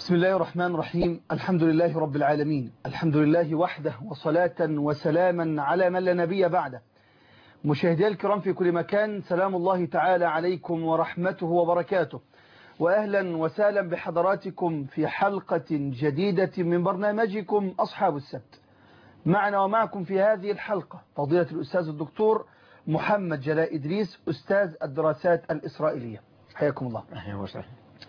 بسم الله الرحمن الرحيم الحمد لله رب العالمين الحمد لله وحده وصلاة وسلاما على من لا نبي بعده مشاهدي الكرام في كل مكان سلام الله تعالى عليكم ورحمته وبركاته وأهلا وسهلا بحضراتكم في حلقة جديدة من برنامجكم أصحاب السبت معنا ومعكم في هذه الحلقة فضيلة الأستاذ الدكتور محمد جلاء إدريس أستاذ الدراسات الإسرائيلية حياكم الله أهلا وسهلا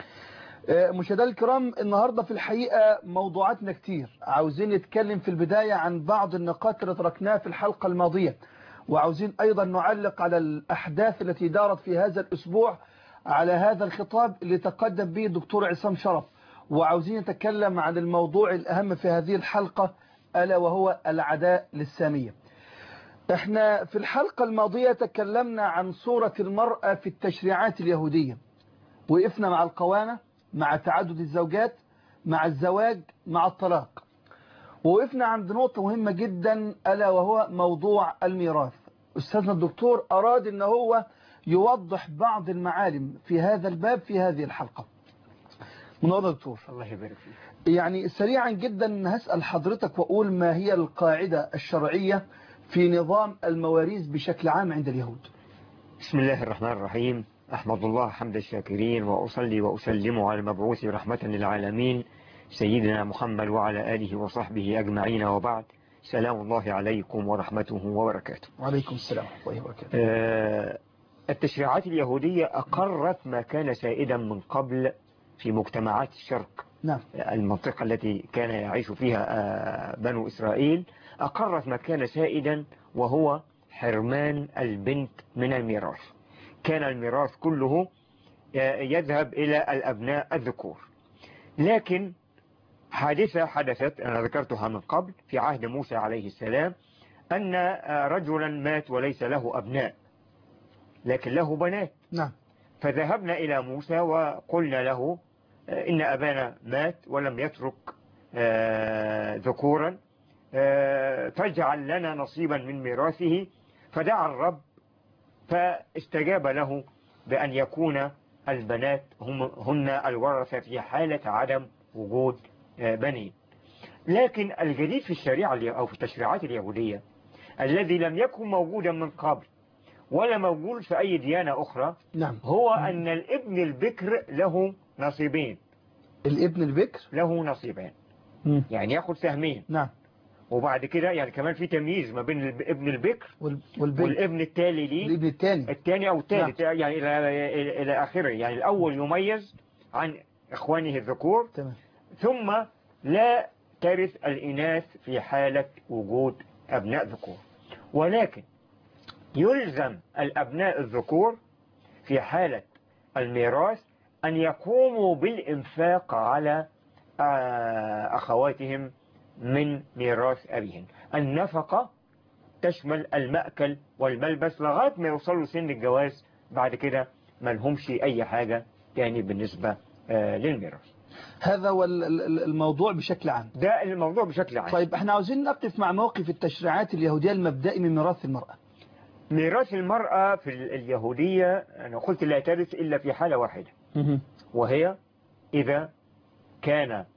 مشاهدينا الكرام النهاردة في الحقيقة موضوعاتنا كتير عاوزين نتكلم في البداية عن بعض النقاط اللي تركناها في الحلقة الماضية وعاوزين أيضا نعلق على الأحداث التي دارت في هذا الأسبوع على هذا الخطاب اللي تقدم به الدكتور عصام شرف وعاوزين نتكلم عن الموضوع الأهم في هذه الحلقة ألا وهو العداء للسامية احنا في الحلقة الماضية تكلمنا عن صورة المرأة في التشريعات اليهودية وقفنا مع القوامة مع تعدد الزوجات مع الزواج مع الطلاق ووقفنا عند نقطة مهمة جدا ألا وهو موضوع الميراث أستاذنا الدكتور أراد أن هو يوضح بعض المعالم في هذا الباب في هذه الحلقة منور دكتور الله يبارك فيك يعني سريعا جدا هسأل حضرتك وأقول ما هي القاعدة الشرعية في نظام المواريث بشكل عام عند اليهود بسم الله الرحمن الرحيم أحمد الله حمد الشاكرين وأصلي وأسلم على المبعوث رحمة للعالمين سيدنا محمد وعلى آله وصحبه أجمعين وبعد سلام الله عليكم ورحمته وبركاته وعليكم السلام ورحمة الله وبركاته آه التشريعات اليهودية أقرت ما كان سائدا من قبل في مجتمعات الشرق نعم المنطقة التي كان يعيش فيها آه بنو إسرائيل أقرت ما كان سائدا وهو حرمان البنت من الميراث كان الميراث كله يذهب إلى الأبناء الذكور لكن حادثة حدثت أنا ذكرتها من قبل في عهد موسى عليه السلام أن رجلا مات وليس له أبناء لكن له بنات نعم فذهبنا إلى موسى وقلنا له إن أبانا مات ولم يترك ذكورا فاجعل لنا نصيبا من ميراثه فدعا الرب فاستجاب له بأن يكون البنات هم هن الورثة في حالة عدم وجود بنين لكن الجديد في الشريعة أو في التشريعات اليهودية الذي لم يكن موجودا من قبل ولا موجود في أي ديانة أخرى نعم هو أن الابن البكر له نصيبين الابن البكر له نصيبين مم. يعني ياخد سهمين نعم وبعد كده يعني كمان في تمييز ما بين الابن البكر وال- والبنت والابن التالي ليه الابن الثاني الثاني أو الثالث يعني إلى إلى- إلى آخره يعني الأول يميز عن إخوانه الذكور تمام ثم لا ترث الإناث في حالة وجود أبناء ذكور ولكن يلزم الأبناء الذكور في حالة الميراث أن يقوموا بالإنفاق على آه، أخواتهم من ميراث أبيهم النفقة تشمل المأكل والملبس لغاية ما يوصلوا سن الجواز بعد كده ما لهمش أي حاجة تاني بالنسبة آه، للميراث هذا هو ال- ال- الموضوع بشكل عام ده الموضوع بشكل عام طيب احنا عاوزين نقف مع موقف التشريعات اليهودية المبدئي من ميراث المرأة ميراث المرأة في ال- اليهودية أنا قلت لا ترث إلا في حالة واحدة وهي إذا كان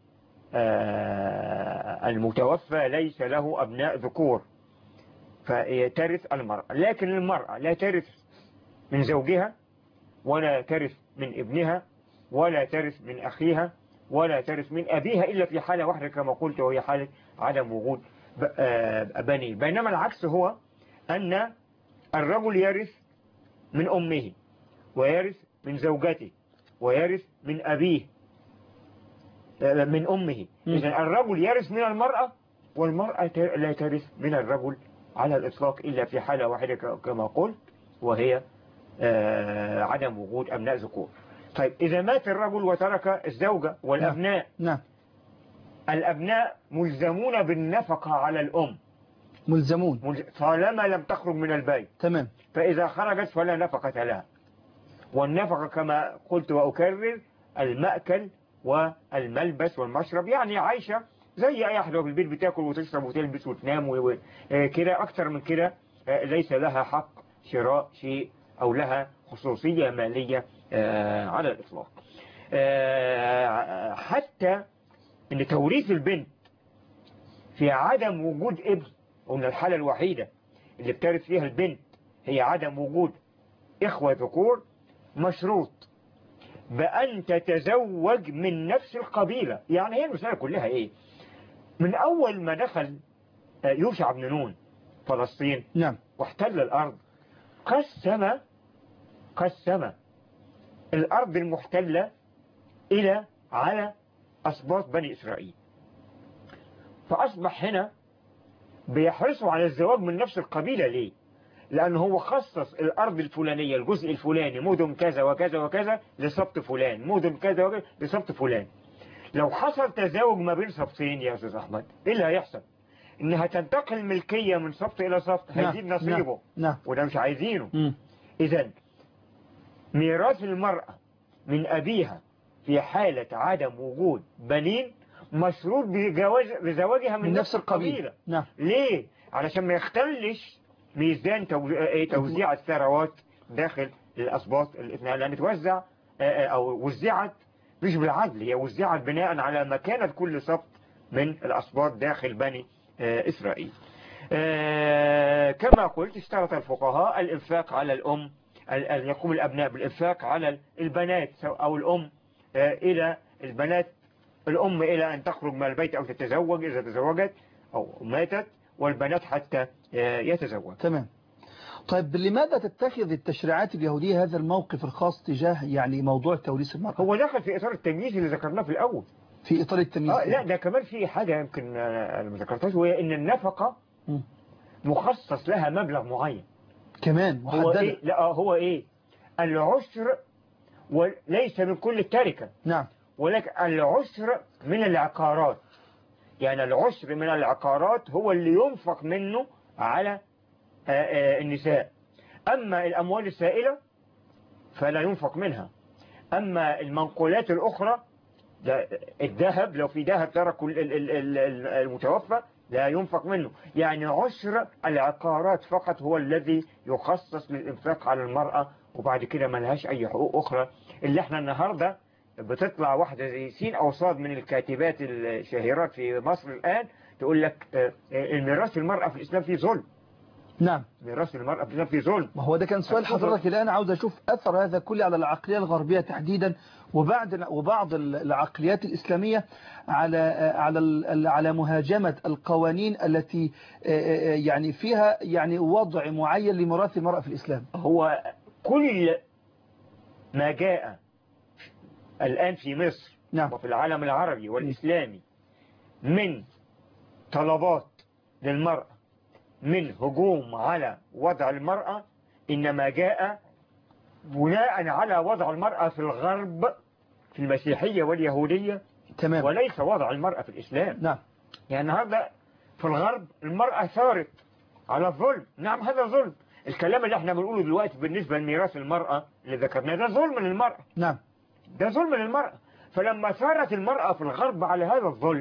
آه، المتوفى ليس له أبناء ذكور فترث المرأة لكن المرأة لا ترث من زوجها ولا ترث من ابنها ولا ترث من أخيها ولا ترث من أبيها إلا في حالة واحدة كما قلت وهي حالة عدم وجود ب- آه، بني بينما العكس هو أن الرجل يرث من أمه ويرث من زوجته ويرث من أبيه آه، من أمه مم. إذا الرجل يرث من المرأة والمرأة ت- لا ترث من الرجل على الإطلاق إلا في حالة واحدة ك- كما قلت وهي آه، عدم وجود أبناء ذكور طيب إذا مات الرجل وترك الزوجة والأبناء نعم الأبناء ملزمون بالنفقة على الأم ملزمون ملز- طالما لم تخرج من البيت تمام فإذا خرجت فلا نفقة لها والنفقة كما قلت وأكرر المأكل والملبس والمشرب يعني عايشة زي أي أحد في البيت بتاكل وتشرب وتلبس وتنام و- و- آه، كده أكتر من كده آه، ليس لها حق شراء شيء أو لها خصوصية مالية آه، على الإطلاق آه، حتى حتى ان توريث البنت في عدم وجود ابن قلنا الحالة الوحيدة اللي بترث فيها البنت هي عدم وجود إخوة ذكور مشروط بأن تتزوج من نفس القبيلة يعني هي المسألة كلها إيه من أول ما دخل يوشع بن نون فلسطين نعم واحتل الأرض قسم قسم الأرض المحتلة إلى على أسباط بني إسرائيل فأصبح هنا بيحرصوا على الزواج من نفس القبيلة ليه لأنه هو خصص الأرض الفلانية الجزء الفلاني مدن كذا وكذا وكذا لسبط فلان مدن كذا وكذا لسبط فلان لو حصل تزاوج ما بين سبطين يا أستاذ أحمد إيه اللي هيحصل إنها تنتقل ملكية من سبط إلى سبط نعم، هيزيد نصيبه نعم وده مش عايزينه مم. إذا ميراث المرأة من أبيها في حالة عدم وجود بنين مشروط بجواز بزواجها من, من نفس القبيلة نعم ليه؟ علشان ما يختلش ميزان تو- آه، توزيع الثروات داخل الأسباط الاثنين لأن توزع آه، آه، أو وزعت مش بالعدل هي وزعت بناء على مكانة كل سبط من الأسباط داخل بني آه، إسرائيل آه، كما قلت اشترط الفقهاء الإنفاق على الأم ال- أن يقوم الأبناء بالإنفاق على البنات سواء- أو الأم آه، إلى البنات الأم إلى أن تخرج من البيت أو تتزوج إذا تزوجت أو ماتت والبنات حتى آه، يتزوج تمام طيب لماذا تتخذ التشريعات اليهودية هذا الموقف الخاص تجاه يعني موضوع توريث المرأة هو دخل في إطار التمييز اللي ذكرناه في الأول في إطار التمييز آه لا ده كمان في حاجة يمكن آه، أنا ما ذكرتهاش وهي إن النفقة مم. مخصص لها مبلغ معين كمان هو محددة إيه لا آه، هو إيه العشر وليس من كل التركة نعم ولكن العشر من العقارات يعني العشر من العقارات هو اللي ينفق منه على آه، آه، النساء أما الأموال السائلة فلا ينفق منها أما المنقولات الأخرى ده الذهب لو في ذهب ترك ال- ال- ال- ال- ال- المتوفى لا ينفق منه يعني عشر العقارات فقط هو الذي يخصص للإنفاق على المرأة وبعد كده ما لهاش أي حقوق أخرى اللي احنا النهاردة بتطلع واحدة زي سين أو صاد من الكاتبات الشهيرات في مصر الآن تقول لك آه، آه، الميراث المرأة في الإسلام فيه ظلم نعم ميراث المرأة في الإسلام فيه ظلم ما هو ده كان سؤال اتفضل. حضرتك الآن عاوز أشوف أثر هذا كله على العقلية الغربية تحديدا وبعد وبعض العقليات الإسلامية على على ال- على مهاجمة القوانين التي يعني فيها يعني وضع معين لميراث المرأة في الإسلام هو كل ما جاء الآن في مصر نعم وفي العالم العربي والإسلامي من طلبات للمرأة من هجوم على وضع المرأة إنما جاء بناء على وضع المرأة في الغرب في المسيحية واليهودية تمام وليس وضع المرأة في الإسلام نعم يعني النهاردة في الغرب المرأة ثارت على الظلم نعم هذا ظلم الكلام اللي احنا بنقوله دلوقتي بالنسبة لميراث المرأة اللي ذكرناه ده ظلم للمرأة نعم ده ظلم للمرأة فلما ثارت المرأة في الغرب على هذا الظلم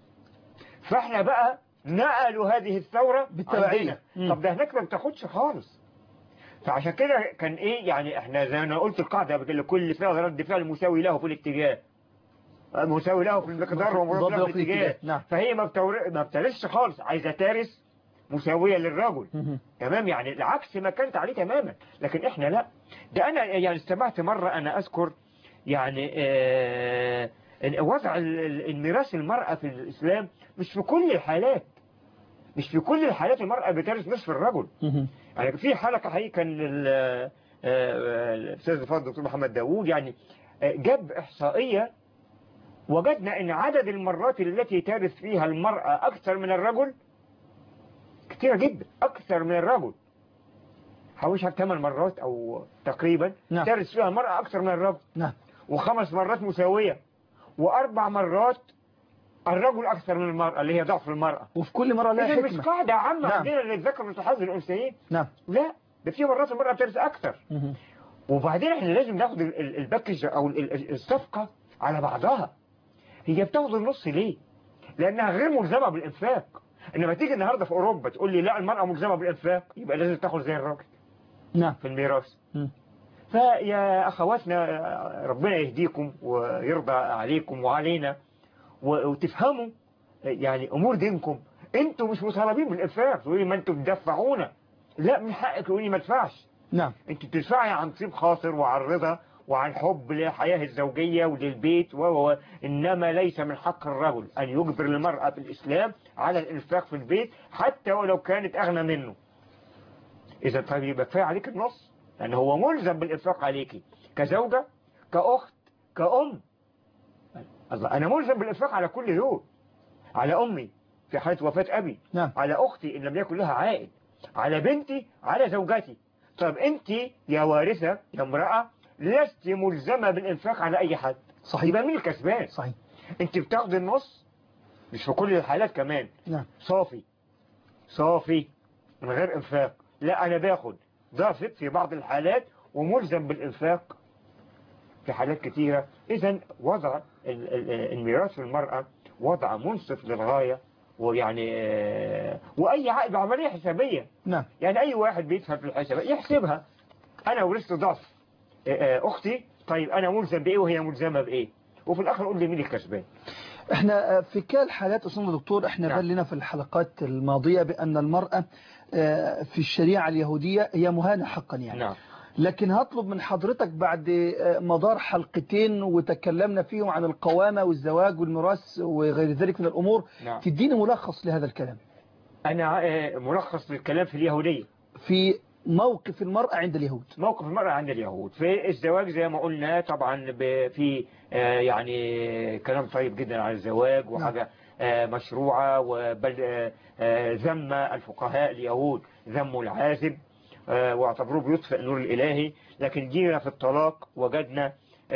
فاحنا بقى نقلوا هذه الثورة بالتبعية. عندنا. مم. طب ده هناك ما بتاخدش خالص فعشان كده كان ايه يعني احنا زي ما انا قلت القاعدة بتقول كل فعل رد فعل مساوي له في الاتجاه مساوي له في المقدار ومضاد له في الاتجاه نعم فهي ما بتور... ما بتلش خالص عايزة تارس مساوية للرجل مهم. تمام يعني العكس ما كانت عليه تماما لكن احنا لا ده انا يعني استمعت مرة انا اذكر يعني آه إن وضع ال- ال- الميراث المرأة في الاسلام مش في كل الحالات مش في كل الحالات المرأة بترث نصف الرجل مهم. يعني في حلقة حقيقة كان ال- آه، آه، الأستاذ الفاضل الدكتور محمد داوود يعني آه، جاب إحصائية وجدنا أن عدد المرات التي ترث فيها المرأة أكثر من الرجل كثيرة جدا أكثر من الرجل حوالي ثمان مرات أو تقريبا نعم. ترث فيها المرأة أكثر من الرجل نعم وخمس مرات مساوية وأربع مرات الرجل أكثر من المرأة اللي هي ضعف المرأة وفي كل مرة لها إذا مش حكمة قاعدة عامة نعم. عندنا اللي الذكر مش حظ الأنثيين نعم لا ده في مرات المرأة بترث أكثر مهم. وبعدين احنا لازم ناخد ال- ال- الباكج أو ال- ال- الصفقة على بعضها هي بتاخد النص ليه؟ لأنها غير ملزمة بالإنفاق إنما تيجي النهاردة في أوروبا تقول لي لا المرأة ملزمة بالإنفاق يبقى لازم تاخد زي الراجل نعم في الميراث مم. فيا أخواتنا ربنا يهديكم ويرضى عليكم وعلينا و- وتفهموا يعني امور دينكم انتوا مش مطالبين بالانفاق تقولي ما انتوا بتدفعونا لا من حقك تقولي ما ادفعش نعم انت بتدفعي عن طيب خاطر وعن رضا وعن حب للحياة الزوجية وللبيت و و- و- إنما ليس من حق الرجل أن يجبر المرأة في الإسلام على الإنفاق في البيت حتى ولو كانت أغنى منه إذا طيب يبقى كفاية عليك النص لأن هو ملزم بالإنفاق عليكي كزوجة كأخت كأم الله أنا ملزم بالإنفاق على كل دول على أمي في حالة وفاة أبي نعم على أختي إن لم يكن لها عائد على بنتي على زوجتي طب أنت يا وارثة يا امرأة لست ملزمة بالإنفاق على أي حد صحيح يبقى مين الكسبان صحيح أنت بتاخدي النص مش في كل الحالات كمان نعم صافي صافي من غير إنفاق لا أنا باخد ضعفت في بعض الحالات وملزم بالإنفاق في حالات كثيرة إذا وضع ال- ال- الميراث في المرأة وضع منصف للغاية ويعني آه، وأي عقد عملية حسابية نعم يعني أي واحد بيفهم في الحساب يحسبها أنا ورثت ضعف آه، آه، أختي طيب أنا ملزم بإيه وهي ملزمة بإيه وفي الآخر قول لي مين الكسبان احنا آه، في كل الحالات أستاذ دكتور احنا نعم. بلنا في الحلقات الماضية بأن المرأة آه، في الشريعة اليهودية هي مهانة حقا يعني نعم لكن هطلب من حضرتك بعد آه، مدار حلقتين وتكلمنا فيهم عن القوامة والزواج والميراث وغير ذلك من الأمور نعم تديني ملخص لهذا الكلام أنا آه، ملخص للكلام في اليهودية في موقف المرأة عند اليهود موقف المرأة عند اليهود في الزواج زي ما قلنا طبعا ب- في آه، يعني كلام طيب جدا عن الزواج وحاجة آه، مشروعة وبل آه، آه، ذم الفقهاء اليهود ذموا العازب آه، واعتبروه بيطفئ النور الإلهي لكن جينا في الطلاق وجدنا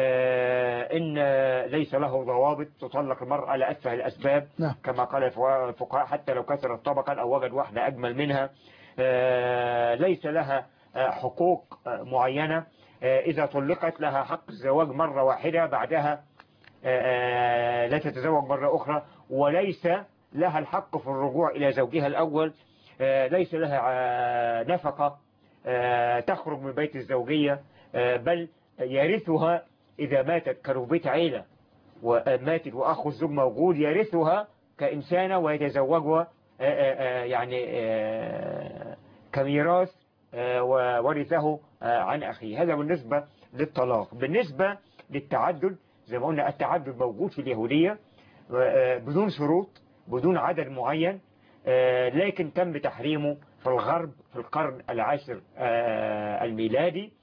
آه، إن ليس له ضوابط تطلق المرأة لأسفه الأسباب نعم كما قال الفقهاء حتى لو كثرت طبقا أو وجد واحدة أجمل منها آه، ليس لها آه، حقوق آه، معينة آه، إذا طلقت لها حق الزواج مرة واحدة بعدها آه، آه، لا تتزوج مرة أخرى وليس لها الحق في الرجوع إلى زوجها الأول آه، ليس لها آه، نفقة آه، تخرج من بيت الزوجية آه، بل يرثها إذا ماتت كانوا في بيت عيلة وماتت وأخو الزوج موجود يرثها كإنسانة ويتزوجها آه، آه، آه، يعني آه، كميراث آه، وورثه آه، عن أخيه هذا بالنسبة للطلاق بالنسبة للتعدد زي ما قلنا التعدد موجود في اليهودية آه، بدون شروط بدون عدد معين آه، لكن تم تحريمه في الغرب في القرن العاشر آه، الميلادي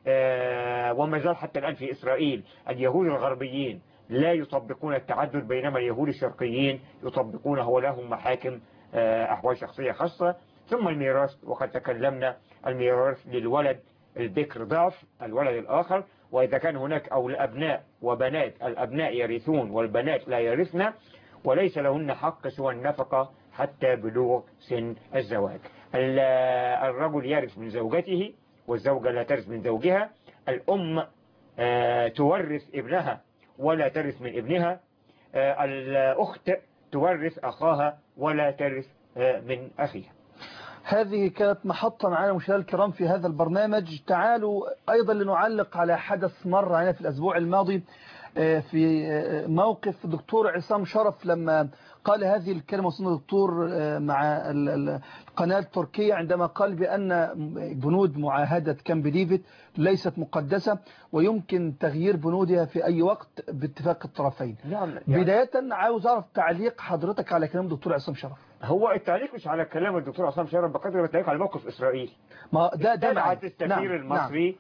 آه، وما زال حتى الآن في إسرائيل اليهود الغربيين لا يطبقون التعدد بينما اليهود الشرقيين يطبقونه ولهم محاكم آه، أحوال شخصية خاصة ثم الميراث وقد تكلمنا الميراث للولد البكر ضعف الولد الآخر وإذا كان هناك أو الأبناء وبنات الأبناء يرثون والبنات لا يرثن وليس لهن حق سوى النفقة حتى بلوغ سن الزواج ال- الرجل يرث من زوجته والزوجة لا ترث من زوجها الأم آه، تورث ابنها ولا ترث من ابنها آه، الأخت تورث أخاها ولا ترث آه، من أخيها هذه كانت محطة معنا مشاهدينا الكرام في هذا البرنامج تعالوا أيضا لنعلق على حدث مر علينا في الأسبوع الماضي آه، في آه، موقف دكتور عصام شرف لما قال هذه الكلمة وصلنا الدكتور آه، مع ال- ال- القناة التركية عندما قال بأن بنود معاهدة كامب ديفيد ليست مقدسة ويمكن تغيير بنودها في أي وقت باتفاق الطرفين نعم بداية عاوز أعرف تعليق حضرتك على كلام دكتور عصام شرف هو التعليق مش على كلام الدكتور عصام شرف بقدر ما التعليق على موقف إسرائيل ما ده ده معايا. دفعت السفير نعم، نعم. المصري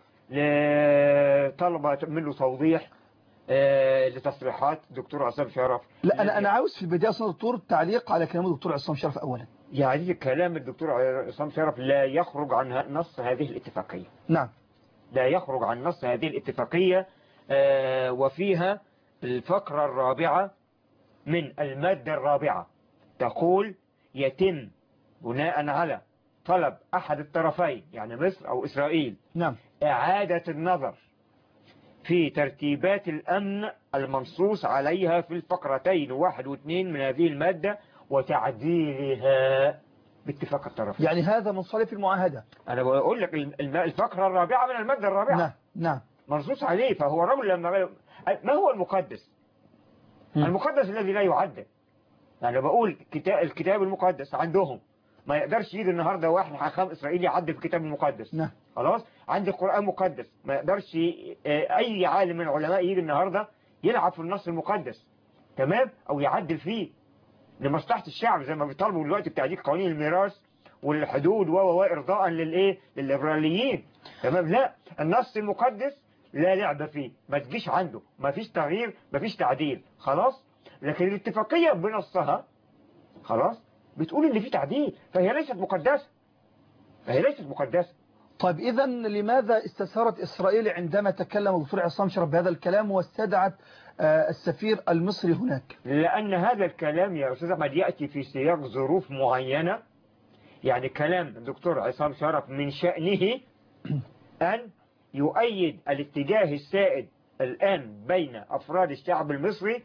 لطلب منه توضيح آه، لتصريحات دكتور عصام شرف لا انا انا عاوز في البدايه اصلا دكتور تعليق على كلام الدكتور عصام شرف اولا يعني كلام الدكتور عصام شرف لا يخرج عن ه- نص هذه الاتفاقية نعم لا يخرج عن نص هذه الاتفاقية آه، وفيها الفقرة الرابعة من المادة الرابعة تقول يتم بناء على طلب أحد الطرفين يعني مصر أو إسرائيل نعم إعادة النظر في ترتيبات الأمن المنصوص عليها في الفقرتين واحد واثنين من هذه المادة وتعديلها باتفاق الطرفين يعني هذا منصرف المعاهده أنا بقول لك الم- الفقرة الرابعة من المادة الرابعة نعم نعم منصوص عليه فهو رجل لما ما هو المقدس مم. المقدس الذي لا يعدل يعني بقول كتاب الكتاب المقدس عندهم ما يقدرش يجي النهارده واحد حاخام اسرائيلي يعدل في الكتاب المقدس نعم خلاص عندي القرآن مقدس ما يقدرش ي- آه، أي عالم من العلماء يجي النهاردة يلعب في النص المقدس تمام أو يعدل فيه لمصلحة الشعب زي ما بيطالبوا دلوقتي بتعديل قوانين الميراث والحدود و و و إرضاء للإيه للليبراليين تمام لا النص المقدس لا لعب فيه ما تجيش عنده ما فيش تغيير ما فيش تعديل خلاص لكن الاتفاقية بنصها خلاص بتقول ان في تعديل فهي ليست مقدسة فهي ليست مقدسة طيب إذا لماذا استثارت إسرائيل عندما تكلم الدكتور عصام شرف بهذا الكلام واستدعت آه، السفير المصري هناك لأن هذا الكلام يا أستاذ أحمد يأتي في سياق ظروف معينة يعني كلام الدكتور عصام شرف من شأنه أن يؤيد الاتجاه السائد الآن بين أفراد الشعب المصري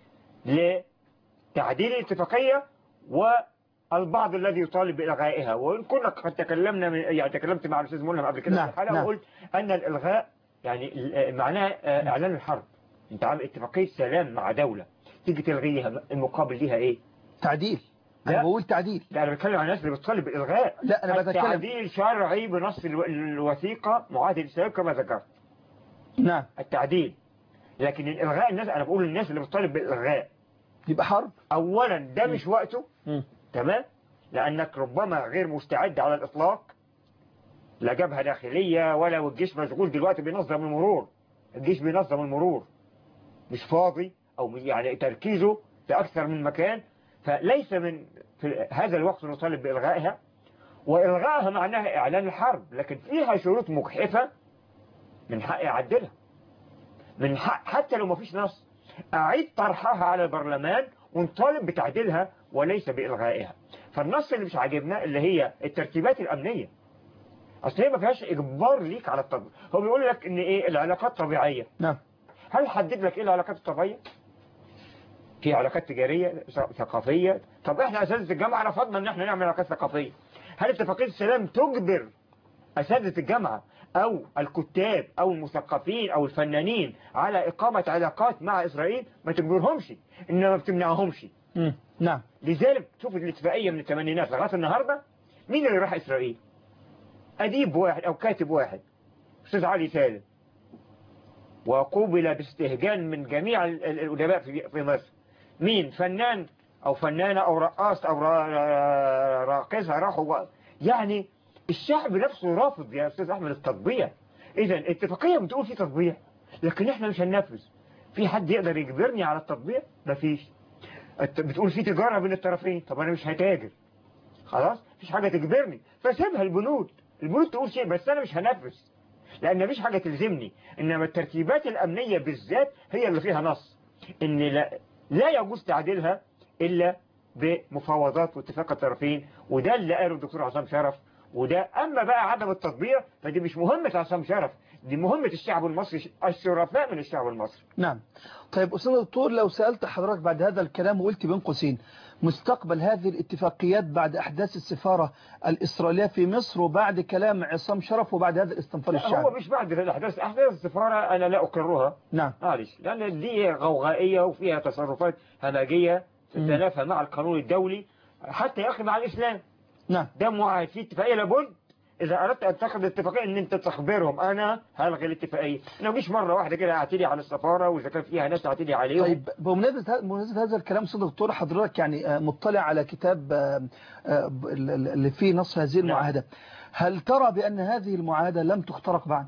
لتعديل الاتفاقية والبعض الذي يطالب بإلغائها وإن كنا قد تكلمنا من يعني تكلمت مع الأستاذ ملهم قبل كده نعم، في الحلقة نعم. وقلت أن الإلغاء يعني ال- معناه آه، إعلان الحرب أنت عامل اتفاقية سلام مع دولة تيجي تلغيها المقابل ليها إيه؟ تعديل أنا لا. بقول تعديل لا أنا بتكلم عن الناس اللي بتطالب بالإلغاء لا أنا بتكلم التعديل شرعي بنص الو- الوثيقة معاهدة السلام كما ذكرت نعم التعديل لكن الإلغاء الناس أنا بقول للناس اللي بتطالب بالإلغاء يبقى حرب أولا ده مش وقته مم. تمام لأنك ربما غير مستعد على الإطلاق لا جبهة داخلية ولا والجيش مشغول دلوقتي بينظم المرور الجيش بينظم المرور مش فاضي أو يعني تركيزه في أكثر من مكان فليس من في هذا الوقت نطالب بإلغائها وإلغائها معناها إعلان الحرب لكن فيها شروط مجحفة من حقي أعدلها من حق حتى لو ما فيش نص أعيد طرحها على البرلمان ونطالب بتعديلها وليس بإلغائها فالنص اللي مش عاجبنا اللي هي الترتيبات الأمنية أصل هي ما فيهاش إجبار ليك على التطبيق هو بيقول لك إن إيه العلاقات طبيعية نعم هل حدد لك إيه العلاقات الطبيعية؟ في علاقات تجارية ثقافية طب إحنا أساتذة الجامعة رفضنا إن إحنا نعمل علاقات ثقافية هل اتفاقية السلام تجبر أساتذة الجامعة أو الكتاب أو المثقفين أو الفنانين على إقامة علاقات مع إسرائيل ما تجبرهمش إنما بتمنعهمش مم. نعم لذلك شوف الاتفاقية من الثمانينات لغاية النهاردة مين اللي راح إسرائيل أديب واحد أو كاتب واحد أستاذ علي سالم وقوبل باستهجان من جميع ال- ال- الأدباء في في مصر مين فنان أو فنانة أو رقاص أو را- راقصة راحوا يعني الشعب نفسه رافض يا أستاذ أحمد التطبيع إذا اتفاقية بتقول في تطبيع لكن إحنا مش هننفذ في حد يقدر يجبرني على التطبيع مفيش الت- بتقول في تجارة بين الطرفين طب أنا مش هتاجر خلاص مفيش حاجة تجبرني فسيبها البنود البنود تقول شيء بس أنا مش هنفذ لأن مفيش حاجة تلزمني إنما الترتيبات الأمنية بالذات هي اللي فيها نص إن لا, لا يجوز تعديلها إلا بمفاوضات واتفاق الطرفين وده اللي قاله الدكتور عصام شرف وده أما بقى عدم التطبيع فدي مش مهمة عصام شرف دي مهمة الشعب المصري الشرفاء من الشعب المصري نعم طيب أستاذ الدكتور لو سألت حضرتك بعد هذا الكلام وقلت بين قوسين مستقبل هذه الاتفاقيات بعد أحداث السفارة الإسرائيلية في مصر وبعد كلام عصام شرف وبعد هذا الاستنفار لا، هو الشعبي مش بعد الأحداث أحداث السفارة أنا لا أقرها نعم معلش لأن دي غوغائية وفيها تصرفات همجية تتنافى مع القانون الدولي حتى يا أخي مع الإسلام نعم ده معاهد فيه اتفاقية لابد إذا أردت أن تاخذ الاتفاقية إن أنت تخبرهم أنا هلغي الاتفاقية أنا مش مرة واحدة كده أعتدي على السفارة وإذا كان فيها ناس أعتدي عليهم طيب بمناسبة بمناسبة هذا الكلام أستاذ دكتور حضرتك يعني آه، مطلع على كتاب آه، آه، ب- ال- ال- اللي فيه نص هذه المعاهدة هل ترى بأن هذه المعاهدة لم تخترق بعد؟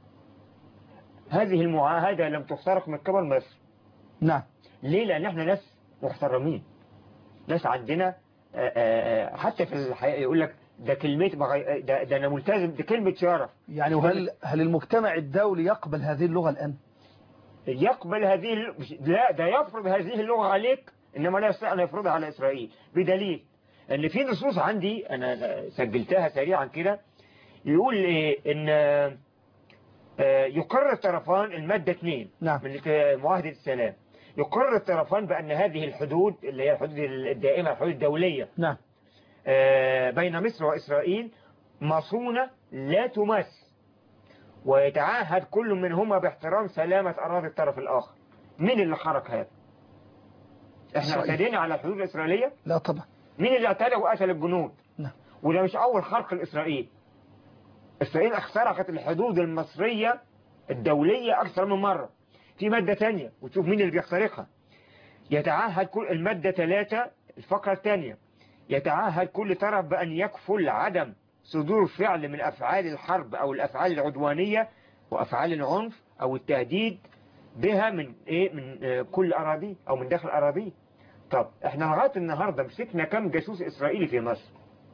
هذه المعاهدة لم تخترق من قبل مصر نعم ليه لأن احنا ناس محترمين ناس عندنا آه، آه، آه، حتى في الحقيقة يقول لك ده كلمة بغي... ده, ده أنا ملتزم دي كلمة شرف يعني وهل هل المجتمع الدولي يقبل هذه اللغة الآن؟ يقبل هذه الل- مش- لا ده يفرض هذه اللغة عليك إنما لا يستطيع أن يفرضها على إسرائيل بدليل أن في نصوص عندي أنا سجلتها سريعا كده يقول إيه إن آه، يقرر الطرفان المادة 2 نعم. من معاهدة السلام يقرر الطرفان بأن هذه الحدود اللي هي الحدود الدائمة الحدود الدولية نعم آه، بين مصر وإسرائيل مصونة لا تمس ويتعهد كل منهما باحترام سلامة أراضي الطرف الآخر مين اللي خرق هذا احنا إسرائيل. اعتدينا على الحدود الإسرائيلية لا طبعا مين اللي اعتدى وقتل الجنود نعم وده مش أول خرق لإسرائيل إسرائيل اخترقت الحدود المصرية الدولية أكثر من مرة في مادة تانية وتشوف مين اللي بيخترقها يتعهد كل المادة ثلاثة الفقرة الثانية يتعهد كل طرف بأن يكفل عدم صدور فعل من أفعال الحرب أو الأفعال العدوانية وأفعال العنف أو التهديد بها من إيه من آه، كل أراضي أو من داخل أراضي طب إحنا لغاية النهاردة مسكنا كم جاسوس إسرائيلي في مصر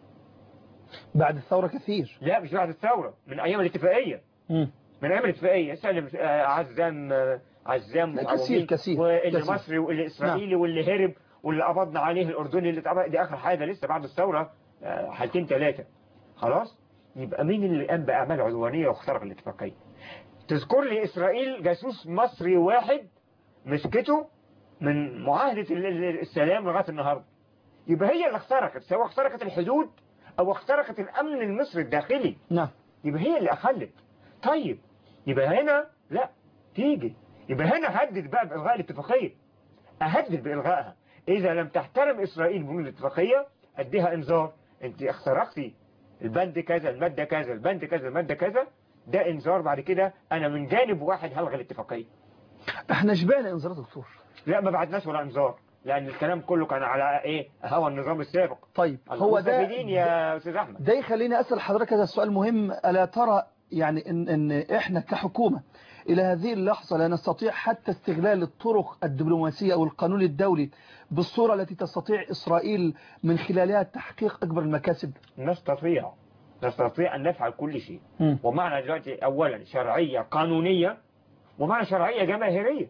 بعد الثورة كثير لا مش بعد الثورة من أيام الاتفاقية مم. من أيام الاتفاقية سلم آه، عزام آه، عزام لا، وعواميد، كثير- كثير- واللي كثير. مصري واللي إسرائيلي واللي هرب واللي قبضنا عليه الأردني اللي اتقبض دي آخر حاجة لسه بعد الثورة آه، حالتين ثلاثة خلاص يبقى مين اللي قام بأعمال عدوانية واخترق الاتفاقية تذكر لي إسرائيل جاسوس مصري واحد مسكته من معاهدة ال- ال- السلام لغاية النهاردة يبقى هي اللي اخترقت سواء اخترقت الحدود أو اخترقت الأمن المصري الداخلي نعم يبقى هي اللي أخلت طيب يبقى هنا لا تيجي يبقى هنا هدد بقى بإلغاء الاتفاقية أهدد بإلغائها إذا لم تحترم إسرائيل بنود الاتفاقية أديها إنذار أنت اخترقتي البند كذا المادة كذا البند كذا المادة كذا ده إنذار بعد كده أنا من جانب واحد هلغي الاتفاقية احنا شبعنا انذارات دكتور لا ما بعدناش ولا إنذار لأن الكلام كله كان على إيه هوى النظام السابق طيب هو ده مستفيدين يا أستاذ أحمد ده يخليني أسأل حضرتك هذا السؤال مهم ألا ترى يعني إن, إن إحنا كحكومة إلى هذه اللحظة لا نستطيع حتى استغلال الطرق الدبلوماسية أو القانون الدولي بالصورة التي تستطيع إسرائيل من خلالها تحقيق أكبر المكاسب نستطيع نستطيع أن نفعل كل شيء مم. ومعنى دلوقتي أولا شرعية قانونية ومعنى شرعية جماهيرية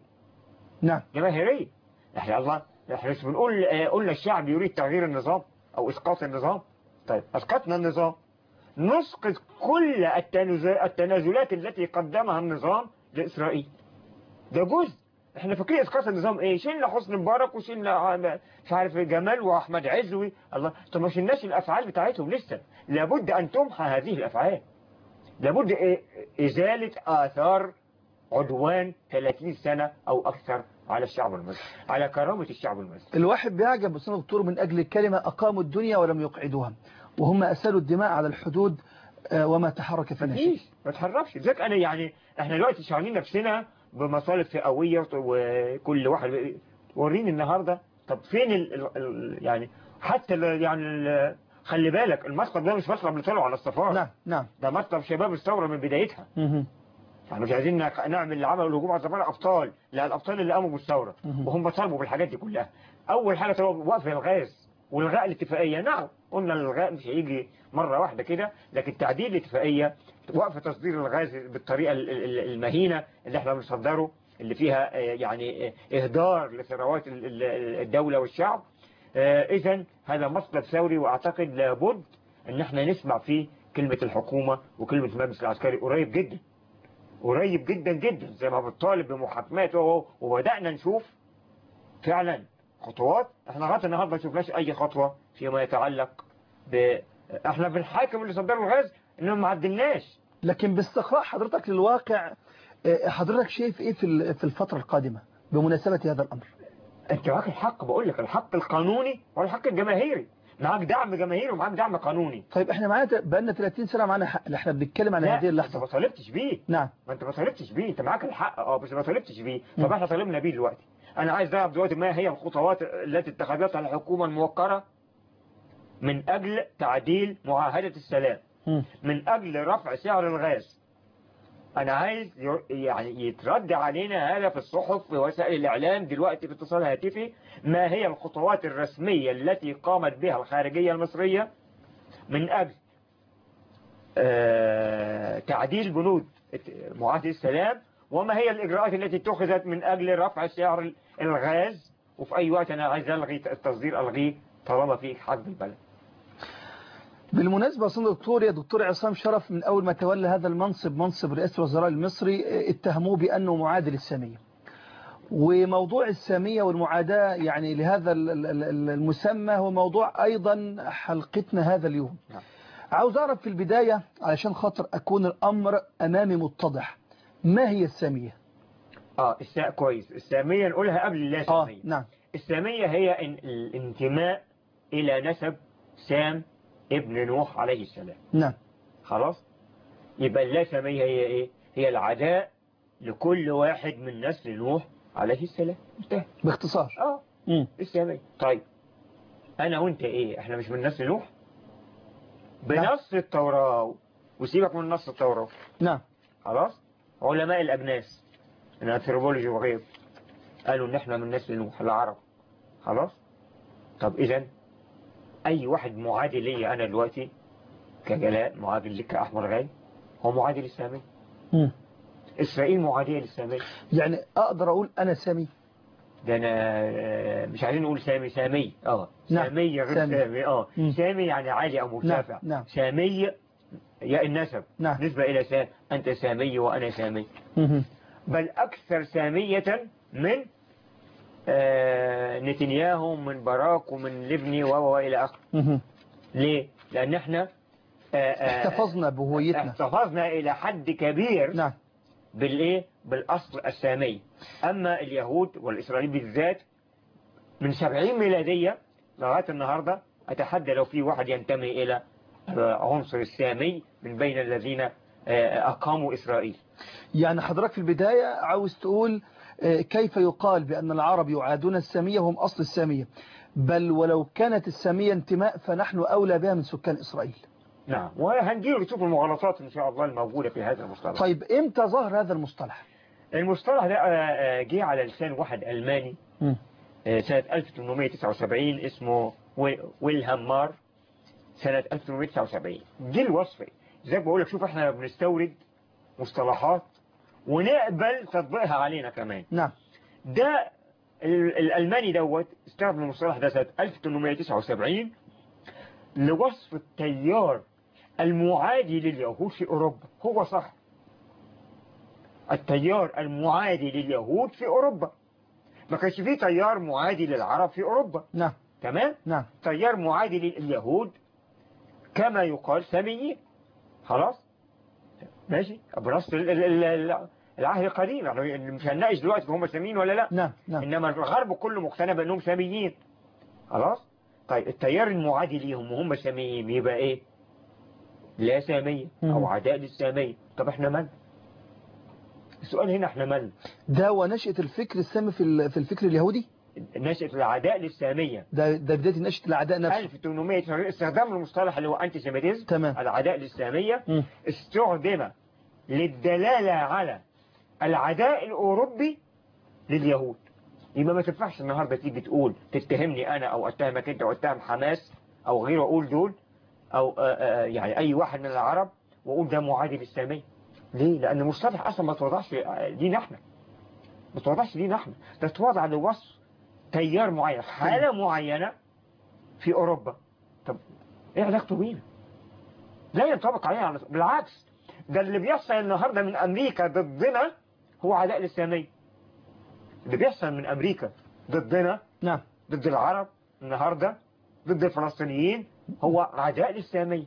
نعم جماهيرية احنا الله احنا مش بنقول آه، قلنا الشعب يريد تغيير النظام او اسقاط النظام طيب اسقطنا النظام نسقط كل التنازل- التنازلات التي قدمها النظام لاسرائيل ده جزء احنا فاكرين اسقاط النظام ايه شلنا حسني مبارك وشلنا عم- مش عارف جمال واحمد عزوي الله طب ما شلناش الافعال بتاعتهم لسه لابد ان تمحى هذه الافعال لابد إيه- ازاله اثار عدوان 30 سنة أو أكثر على الشعب المصري على كرامة الشعب المصري الواحد بيعجب بسنة دكتور من أجل كلمة أقاموا الدنيا ولم يقعدوها وهم أسالوا الدماء على الحدود آه، وما تحرك فينا شيء مفيش ما تحركش لذلك أنا يعني إحنا دلوقتي شغالين نفسنا بمصالح فئوية وكل واحد وريني النهاردة طب فين ال ال ال يعني حتى ال يعني ال خلي بالك المطلب ده مش مطلب اللي طلعوا على الصفار نعم نعم ده مطلب شباب الثورة من بدايتها مهم. احنا مش عايزين نق- نعمل اللي عملوا الهجوم على الصفار أبطال لا الأبطال اللي قاموا بالثورة مهم. وهم طالبوا بالحاجات دي كلها أول حاجة طلبوا وقف الغاز والغاء الاتفاقية نعم قلنا الغاء مش هيجي مرة واحدة كده لكن تعديل الاتفاقية وقف تصدير الغاز بالطريقة ال- ال- المهينة اللي احنا بنصدره اللي فيها آه، يعني آه، إهدار لثروات ال- ال- الدولة والشعب إذا هذا مطلب ثوري وأعتقد لابد أن احنا نسمع فيه كلمة الحكومة وكلمة المجلس العسكري قريب جدا قريب جدا جدا زي ما بنطالب بمحاكمات وهو- وبدأنا نشوف فعلا خطوات احنا لغايه النهارده ما شفناش اي خطوه فيما يتعلق ب احنا بنحاكم اللي صدروا الغاز انهم ما عدلناش لكن باستقراء حضرتك للواقع آه، حضرتك شايف إيه في ال- في الفترة القادمة بمناسبة هذا الأمر انت معاك الحق بقول لك الحق القانوني والحق الجماهيري معاك دعم جماهيري ومعاك دعم قانوني طيب احنا معانا بقالنا 30 سنة معانا حق اللي احنا بنتكلم عن لا هذه انت ما اللحظة طالبتش بيه نعم ما انت ما طالبتش بيه انت معاك الحق اه بس ما طالبتش بيه مم. طب احنا طالبنا بيه دلوقتي انا عايز اعرف دلوقتي ما هي الخطوات التي اتخذتها الحكومه الموقره من اجل تعديل معاهده السلام مم. من أجل رفع سعر الغاز أنا عايز ي- يعني يترد علينا هذا في الصحف في وسائل الإعلام دلوقتي في اتصال هاتفي ما هي الخطوات الرسمية التي قامت بها الخارجية المصرية من أجل آه، تعديل بنود معاهدة السلام وما هي الإجراءات التي اتخذت من أجل رفع سعر الغاز وفي أي وقت أنا عايز ألغي التصدير ألغيه طالما في حرب البلد بالمناسبة أصلا دكتور يا دكتور عصام شرف من أول ما تولى هذا المنصب منصب رئيس الوزراء المصري اه، اتهموه بأنه معادل السامية وموضوع السامية والمعاداة يعني لهذا ال- ال- ال- المسمى هو موضوع أيضا حلقتنا هذا اليوم نعم. عاوز أعرف في البداية علشان خاطر أكون الأمر أمامي متضح ما هي السامية؟ اه السا كويس السامية نقولها قبل آه اللاسامية نعم السامية هي ال- الانتماء إلى نسب سام ابن نوح عليه السلام نعم خلاص يبقى اللا سامية هي إيه هي العداء لكل واحد من نسل نوح عليه السلام انتهى باختصار اه مم. السامية طيب أنا وأنت إيه إحنا مش من نسل نوح بنص التوراة وسيبك من نص التوراة نعم خلاص علماء الأجناس الأنثروبولوجي وغيره قالوا إن إحنا من نسل نوح العرب خلاص طب إذا أي واحد معادي لي أنا دلوقتي كجلاء معادي لك كأحمر غاي هو معادي للسامي مم. إسرائيل معادية للسامي يعني أقدر أقول أنا سامي ده أنا آه، مش عايزين نقول سامي سامي اه نعم. سامي غير سامي. سامي, اه مم. سامي يعني عالي أو مرتفع نعم، نعم. سامي يا النسب نعم. نسبة إلى سام أنت سامي وأنا سامي مم. بل أكثر سامية من آه، نتنياهو من باراك ومن لبني و إلى آخره مم. ليه؟ لأن احنا آه، آه، احتفظنا بهويتنا احتفظنا إلى حد كبير نعم بالإيه؟ بالأصل السامي أما اليهود والإسرائيليين بالذات من 70 ميلادية لغاية النهاردة أتحدى لو في واحد ينتمي إلى آه، عنصر السامي من بين الذين آه، أقاموا إسرائيل يعني حضرتك في البداية عاوز تقول آه، كيف يقال بأن العرب يعادون السامية هم أصل السامية بل ولو كانت السامية انتماء فنحن أولى بها من سكان إسرائيل نعم وهنجيله نشوف المغالطات إن شاء الله الموجودة في هذا المصطلح طيب إمتى ظهر هذا المصطلح المصطلح ده آه، آه، جه على لسان واحد ألماني مم. آه، سنة 1879 اسمه وي- ويلهام مار سنة 1879 دي الوصفة زي ما بقول لك شوف احنا بنستورد مصطلحات ونقبل تطبيقها علينا كمان نعم ده ال- الألماني دوت استخدم المصطلح ده سنة 1879 لوصف التيار المعادي لليهود في أوروبا هو صح التيار المعادي لليهود في أوروبا ما كانش فيه تيار معادي للعرب في أوروبا نعم تمام نعم تيار معادي لليهود كما يقال ساميين خلاص ماشي بنص ال- ال- ال- العهد القديم يعني مش هنناقش دلوقتي هم ساميين ولا لا نعم نعم انما الغرب كله مقتنع بانهم ساميين خلاص طيب التيار المعادي ليهم وهم ساميين يبقى ايه لا سامية مم. او عداء للسامية طب احنا من السؤال هنا احنا من ده ونشأة الفكر السامي في ال- في الفكر اليهودي نشأة العداء للسامية ده ده بداية نشأة الأعداء نفسه 1800 استخدام المصطلح اللي هو انتي سيميتيزم تمام. العداء للسامية مم. استخدم للدلالة على العداء الأوروبي لليهود يبقى ما تنفعش النهاردة تيجي تقول تتهمني أنا أو أتهمك أنت أو أتهم حماس أو غيره أقول دول أو آه، آه، يعني أي واحد من العرب وأقول ده معادي للسامية ليه؟ لأن المصطلح أصلا ما توضعش لينا احنا ما توضعش لينا احنا ده توضع لوصف تيار معين حالة معينة في أوروبا طب إيه علاقته بينا؟ لا ينطبق علينا على بالعكس ده اللي بيحصل النهاردة من أمريكا ضدنا هو عداء للسامية اللي بيحصل من أمريكا ضدنا نعم ضد العرب النهاردة ضد الفلسطينيين هو عداء للسامية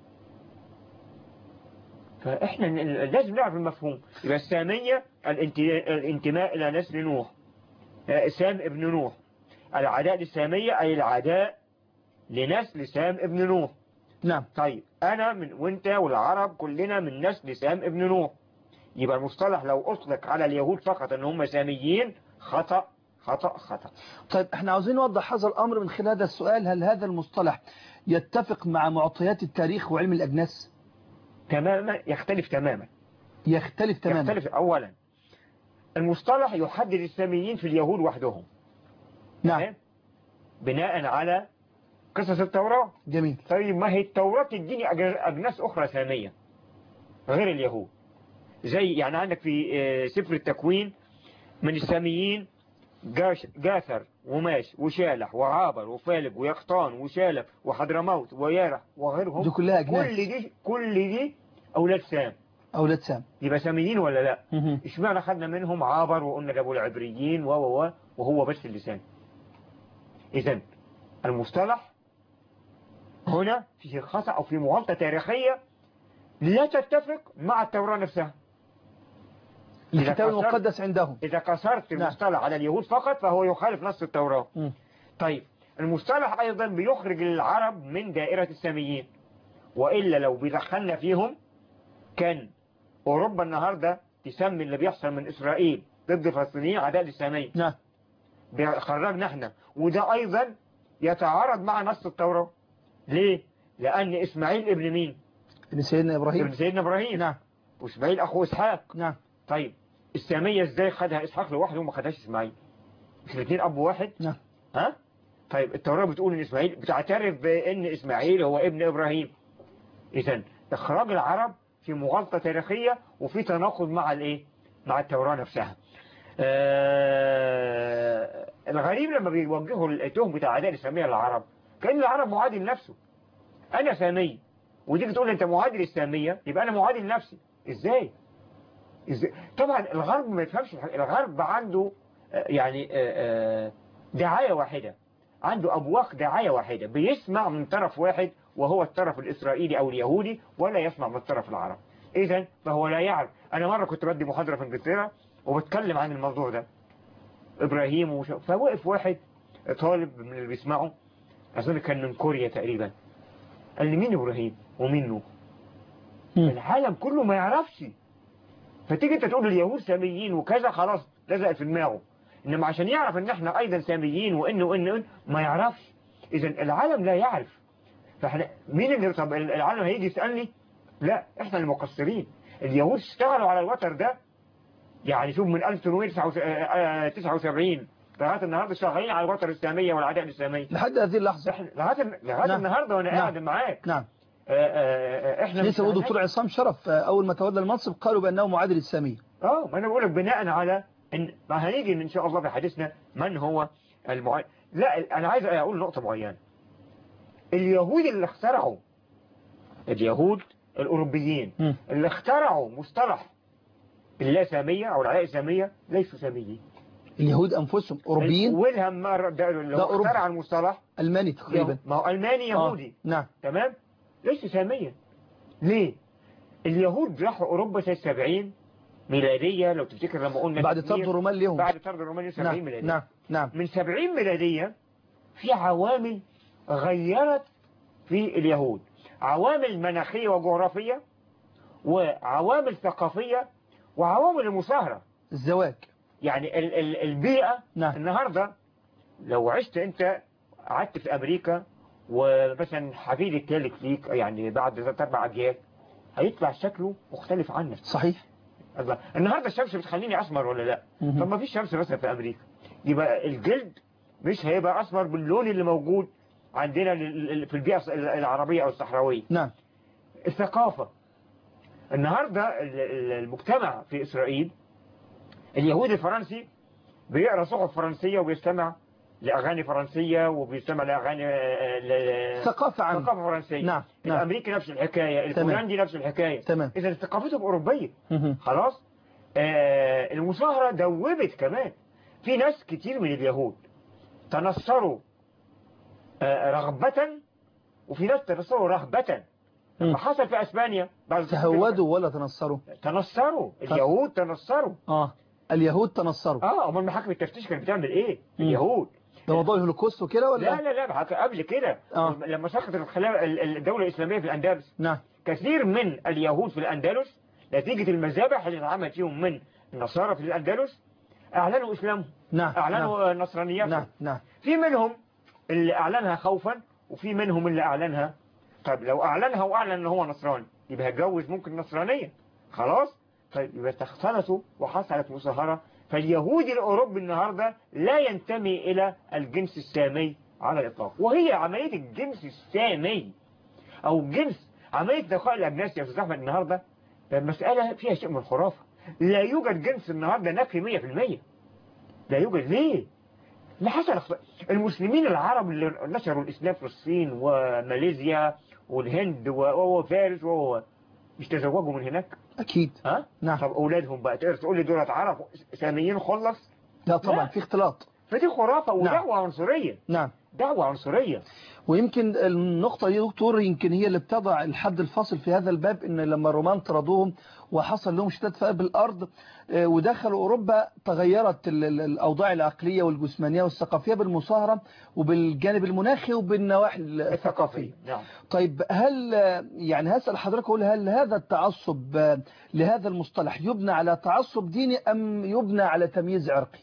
فإحنا ن- لازم نعرف المفهوم يبقى السامية الانت- الانتماء إلى نسل نوح آه، سام ابن نوح العداء للسامية أي العداء لنسل سام ابن نوح نعم طيب أنا من وأنت والعرب كلنا من نسل سام ابن نوح يبقى المصطلح لو أطلق على اليهود فقط أن هم ساميين خطأ خطأ خطأ طيب احنا عاوزين نوضح هذا الأمر من خلال هذا السؤال هل هذا المصطلح يتفق مع معطيات التاريخ وعلم الأجناس تماما يختلف تماما يختلف تماما يختلف أولا المصطلح يحدد الساميين في اليهود وحدهم نعم تمام؟ بناء على قصص التوراة جميل طيب ما هي التوراة تديني أج- أجناس أخرى سامية غير اليهود زي يعني عندك في آه، سفر التكوين من الساميين جاش جاثر وماش وشالح وعابر وفالج ويقطان وشالف وحضرموت ويارح وغيرهم دي كلها أجناس كل دي كل دي أولاد سام أولاد سام يبقى ساميين ولا لا مهم. اشمعنى خدنا منهم عابر وقلنا جابوا العبريين و و و وهو بس اللسان اذا المصطلح هنا في خطأ أو في مغالطة تاريخية لا تتفق مع التوراة نفسها الكتاب إذا كسرت- المقدس عندهم إذا كسرت نعم. المصطلح على اليهود فقط فهو يخالف نص التوراة مم. طيب المصطلح أيضا بيخرج العرب من دائرة الساميين وإلا لو بيدخلنا فيهم كان أوروبا النهاردة تسمي اللي بيحصل من إسرائيل ضد الفلسطينيين عداء للسامية نعم خرجنا احنا وده أيضا يتعارض مع نص التوراة ليه؟ لأن إسماعيل ابن مين؟ ابن سيدنا ابن إبراهيم سيدنا إبراهيم نعم وإسماعيل أخو إسحاق نعم طيب السامية إزاي خدها إسحاق لوحده وما خدهاش إسماعيل؟ مش الاثنين أب واحد؟ نعم ها؟ طيب التوراة بتقول إن إسماعيل بتعترف بأن إسماعيل هو ابن إبراهيم إذا إخراج العرب في مغالطة تاريخية وفي تناقض مع الإيه؟ مع التوراة نفسها آه الغريب لما بيوجهوا التهم بتاع عداء الإسلامية للعرب كأن العرب معادي لنفسه أنا سامي وتيجي تقول أنت معادي للسامية يبقى أنا معادي لنفسي إزاي؟ إزاي؟ طبعا الغرب ما يفهمش الحاجة. الغرب عنده آه، يعني آه، آه، دعاية واحدة عنده أبواق دعاية واحدة بيسمع من طرف واحد وهو الطرف الإسرائيلي أو اليهودي ولا يسمع من الطرف العربي إذا فهو لا يعرف أنا مرة كنت بدي محاضرة في إنجلترا وبتكلم عن الموضوع ده إبراهيم وش... فوقف واحد طالب من اللي بيسمعه أظن كان من كوريا تقريبا قال لي مين إبراهيم ومين نوح مم. العالم كله ما يعرفش فتيجي انت تقول اليهود ساميين وكذا خلاص لزق في دماغه انما عشان يعرف ان احنا ايضا ساميين وان وان وان ما يعرفش اذا العالم لا يعرف فاحنا مين اللي طب العالم هيجي يسالني لا احنا المقصرين اليهود اشتغلوا على الوتر ده يعني شوف من 1879 لغايه النهارده شغالين على الوتر الساميه والعداء الاسلاميه لحد هذه اللحظة احنا لغايه لغايه نعم. النهارده وانا نعم. قاعد معاك نعم آه، آه، آه، احنا مش لسه شغالين. دكتور عصام شرف آه، أول ما تولى المنصب قالوا بأنه معادل السامية اه ما انا بقول لك بناء على ان ما هنيجي ان شاء الله في حديثنا من هو المعين لا انا عايز اقول نقطه معينه اليهود اللي اخترعوا اليهود الاوروبيين مم. اللي اخترعوا مصطلح اللا ساميه او العلاء الساميه ليسوا ساميين اليهود أنفسهم أوروبيين ويلهام مار ده اللي ده هو أوروبي. اخترع المصطلح ألماني تقريبا ما هو الماني آه، يهودي نعم تمام ليس ساميا ليه اليهود راحوا اوروبا سنه 70 ميلاديه لو تفتكر لما قلنا بعد تدمير- طرد الرومان ليهم بعد طرد الرومان 70 نعم ميلاديه نعم نعم من 70 ميلاديه في عوامل غيرت في اليهود عوامل مناخيه وجغرافيه وعوامل ثقافيه وعوامل المصاهره الزواج يعني ال ال البيئه نعم النهارده لو عشت انت قعدت في امريكا ومثلا حفيد الثالث ليك يعني بعد ثلاث اربع اجيال هيطلع شكله مختلف عنك صحيح الله النهارده الشمس بتخليني اسمر ولا لا مهم. طب ما فيش شمس مثلا في امريكا يبقى الجلد مش هيبقى اسمر باللون اللي موجود عندنا لل- لل- في البيئه العربيه او الصحراويه نعم الثقافه النهارده ال- ال- المجتمع في اسرائيل اليهودي الفرنسي بيقرا صحف فرنسيه وبيستمع لاغاني فرنسيه وبيستمع لاغاني آه، ل- ثقافة عامة ثقافه فرنسيه نعم نعم الامريكي نفس الحكايه تمام. البولندي نفس الحكايه تمام اذا ثقافتهم اوروبيه مهم. خلاص آه المصاهره دوبت كمان في ناس كتير من اليهود تنصروا آه رغبه وفي ناس تنصروا رهبه مم. لما حصل في اسبانيا بعد تهودوا ولا تنصروا تنصروا اليهود تنصروا اه اليهود تنصروا اه امال محاكم التفتيش كانت بتعمل ايه مم. اليهود ده موضوع الهولوكوست وكده ولا لا لا لا محاكم قبل كده آه. لما سقطت الخلا- ال- الدوله الاسلاميه في الاندلس نعم كثير من اليهود في الأندلس نتيجة المذابح اللي اتعملت فيهم من النصارى في الأندلس أعلنوا إسلامهم نعم نعم أعلنوا نصرانيتهم نعم نعم في منهم اللي أعلنها خوفا وفي منهم اللي أعلنها طيب لو أعلنها وأعلن إن هو نصراني يبقى هيتجوز ممكن نصرانية خلاص طيب يبقى اختلطوا وحصلت مصاهرة فاليهودي الأوروبي النهاردة لا ينتمي إلى الجنس السامي على الإطلاق وهي عملية الجنس السامي أو الجنس عملية نقاء الأجناس يا أستاذ أحمد النهاردة المسألة فيها شيء من الخرافة لا يوجد جنس النهاردة نفي 100% لا يوجد ليه؟ اللي حصل اخت- المسلمين العرب اللي نشروا الإسلام في الصين وماليزيا والهند و- وفارس و مش تزوجوا من هناك اكيد ها؟ نعم طب أولادهم بقى تقدر تقول لي دولت عرب ساميين خلص لا طبعا لا. في اختلاط فدي خرافة نعم. ودعوة عنصرية نعم دعوة عنصرية ويمكن النقطة دي دكتور يمكن هي اللي بتضع الحد الفاصل في هذا الباب ان لما الرومان طردوهم وحصل لهم شتات في قلب الارض آه، ودخلوا اوروبا تغيرت ال- ال- الاوضاع العقلية والجسمانية والثقافية بالمصاهرة وبالجانب المناخي وبالنواحي الثقافية نعم طيب هل آه، يعني هسأل حضرتك اقول هل هذا التعصب آه، لهذا المصطلح يبنى على تعصب ديني ام يبنى على تمييز عرقي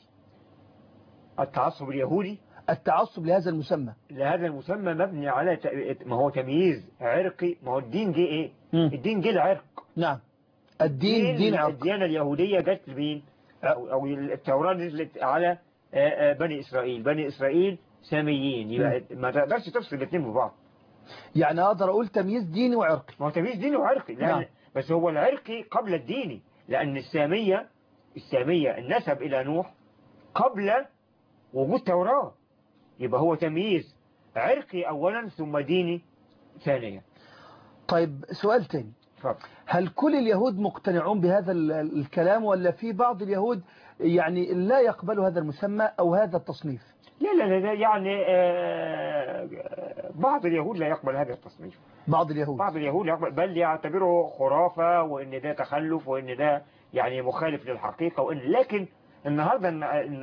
التعصب اليهودي التعصب لهذا المسمى لهذا المسمى مبني على ت- ما هو تمييز عرقي ما هو الدين جه ايه مم. الدين جه العرق نعم الدين دين عرق الديانة اليهودية جت لمين أو, أو التوراة نزلت على آه، آه، بني إسرائيل بني إسرائيل ساميين يبقى ما تقدرش تفصل الاثنين ببعض يعني اقدر اقول تمييز ديني وعرقي ما هو تمييز ديني وعرقي لأن نعم. بس هو العرقي قبل الديني لأن السامية السامية النسب إلى نوح قبل وجود توراة يبقى هو تمييز عرقي أولا ثم ديني ثانيا طيب سؤال تاني اتفضل هل كل اليهود مقتنعون بهذا ال- ال- الكلام ولا في بعض اليهود يعني لا يقبلوا هذا المسمى أو هذا التصنيف لا لا لا لا، يعني آه، بعض اليهود لا يقبل هذا التصنيف بعض اليهود بعض اليهود يقبل بل يعتبره خرافة وإن ده تخلف وإن ده يعني مخالف للحقيقة وإن لكن النهاردة إن إن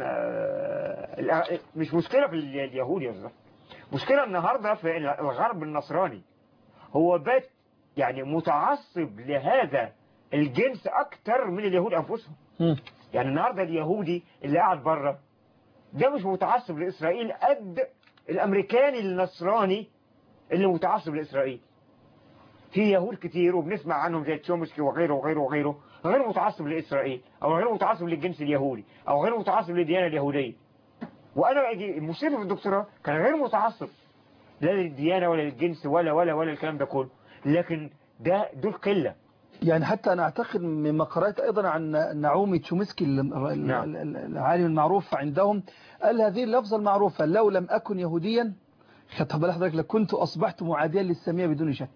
آه، مش مشكلة في اليهود يا أستاذ مشكلة النهاردة في الغرب النصراني هو بات يعني متعصب لهذا الجنس أكتر من اليهود أنفسهم مم. يعني النهاردة اليهودي اللي قاعد بره ده مش متعصب لإسرائيل قد الأمريكاني النصراني اللي متعصب لإسرائيل في يهود كتير وبنسمع عنهم زي تشومسكي وغيره وغيره وغيره غير متعصب لإسرائيل أو غير متعصب للجنس اليهودي أو غير متعصب للديانة اليهودية وأنا أجي مصير في الدكتوراه كان غير متعصب لا للديانة ولا للجنس ولا ولا ولا الكلام ده كله لكن ده دول قلة يعني حتى أنا أعتقد مما قرأت أيضا عن نعومي تشومسكي ال- ال- نعم. ال- العالم المعروف عندهم قال هذه اللفظة المعروفة لو لم أكن يهوديا خدت بال حضرتك لكنت أصبحت معاديا للسامية بدون شك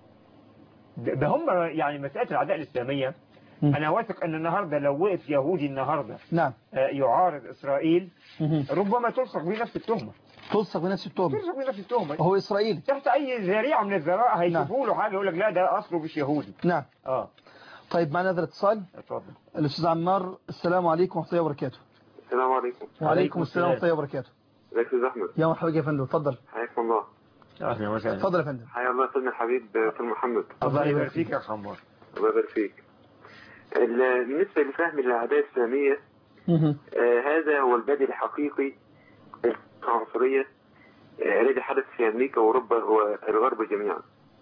ده ده هم يعني مسألة العداء الإسلامية مم. أنا واثق أن النهاردة لو وقف يهودي النهاردة نعم آه، يعارض إسرائيل مهم. ربما تلصق به نفس التهمة تلصق بنفس التهمة تلصق به نفس التهمة هو إسرائيلي تحت أي ذريعة من الذرائع هيشوفوا له حاجة يقول لك لا ده أصله مش يهودي نعم اه طيب معنا هذا الاتصال اتفضل الأستاذ عمار السلام عليكم ورحمة الله وبركاته السلام عليكم وعليكم السلام ورحمة الله وبركاته ازيك يا استاذ احمد يا مرحبا يا فندم اتفضل حياكم الله أهلا وسهلا اتفضل يا فندم حيا الله سيدنا الحبيب استاذ محمد الله يبارك فيك يا خمار الله يبارك فيك ال- بالنسبه لفهم الاعداء الساميه مهم. آه هذا هو البدء الحقيقي العنصريه آه الذي حدث في امريكا واوروبا والغرب جميعا.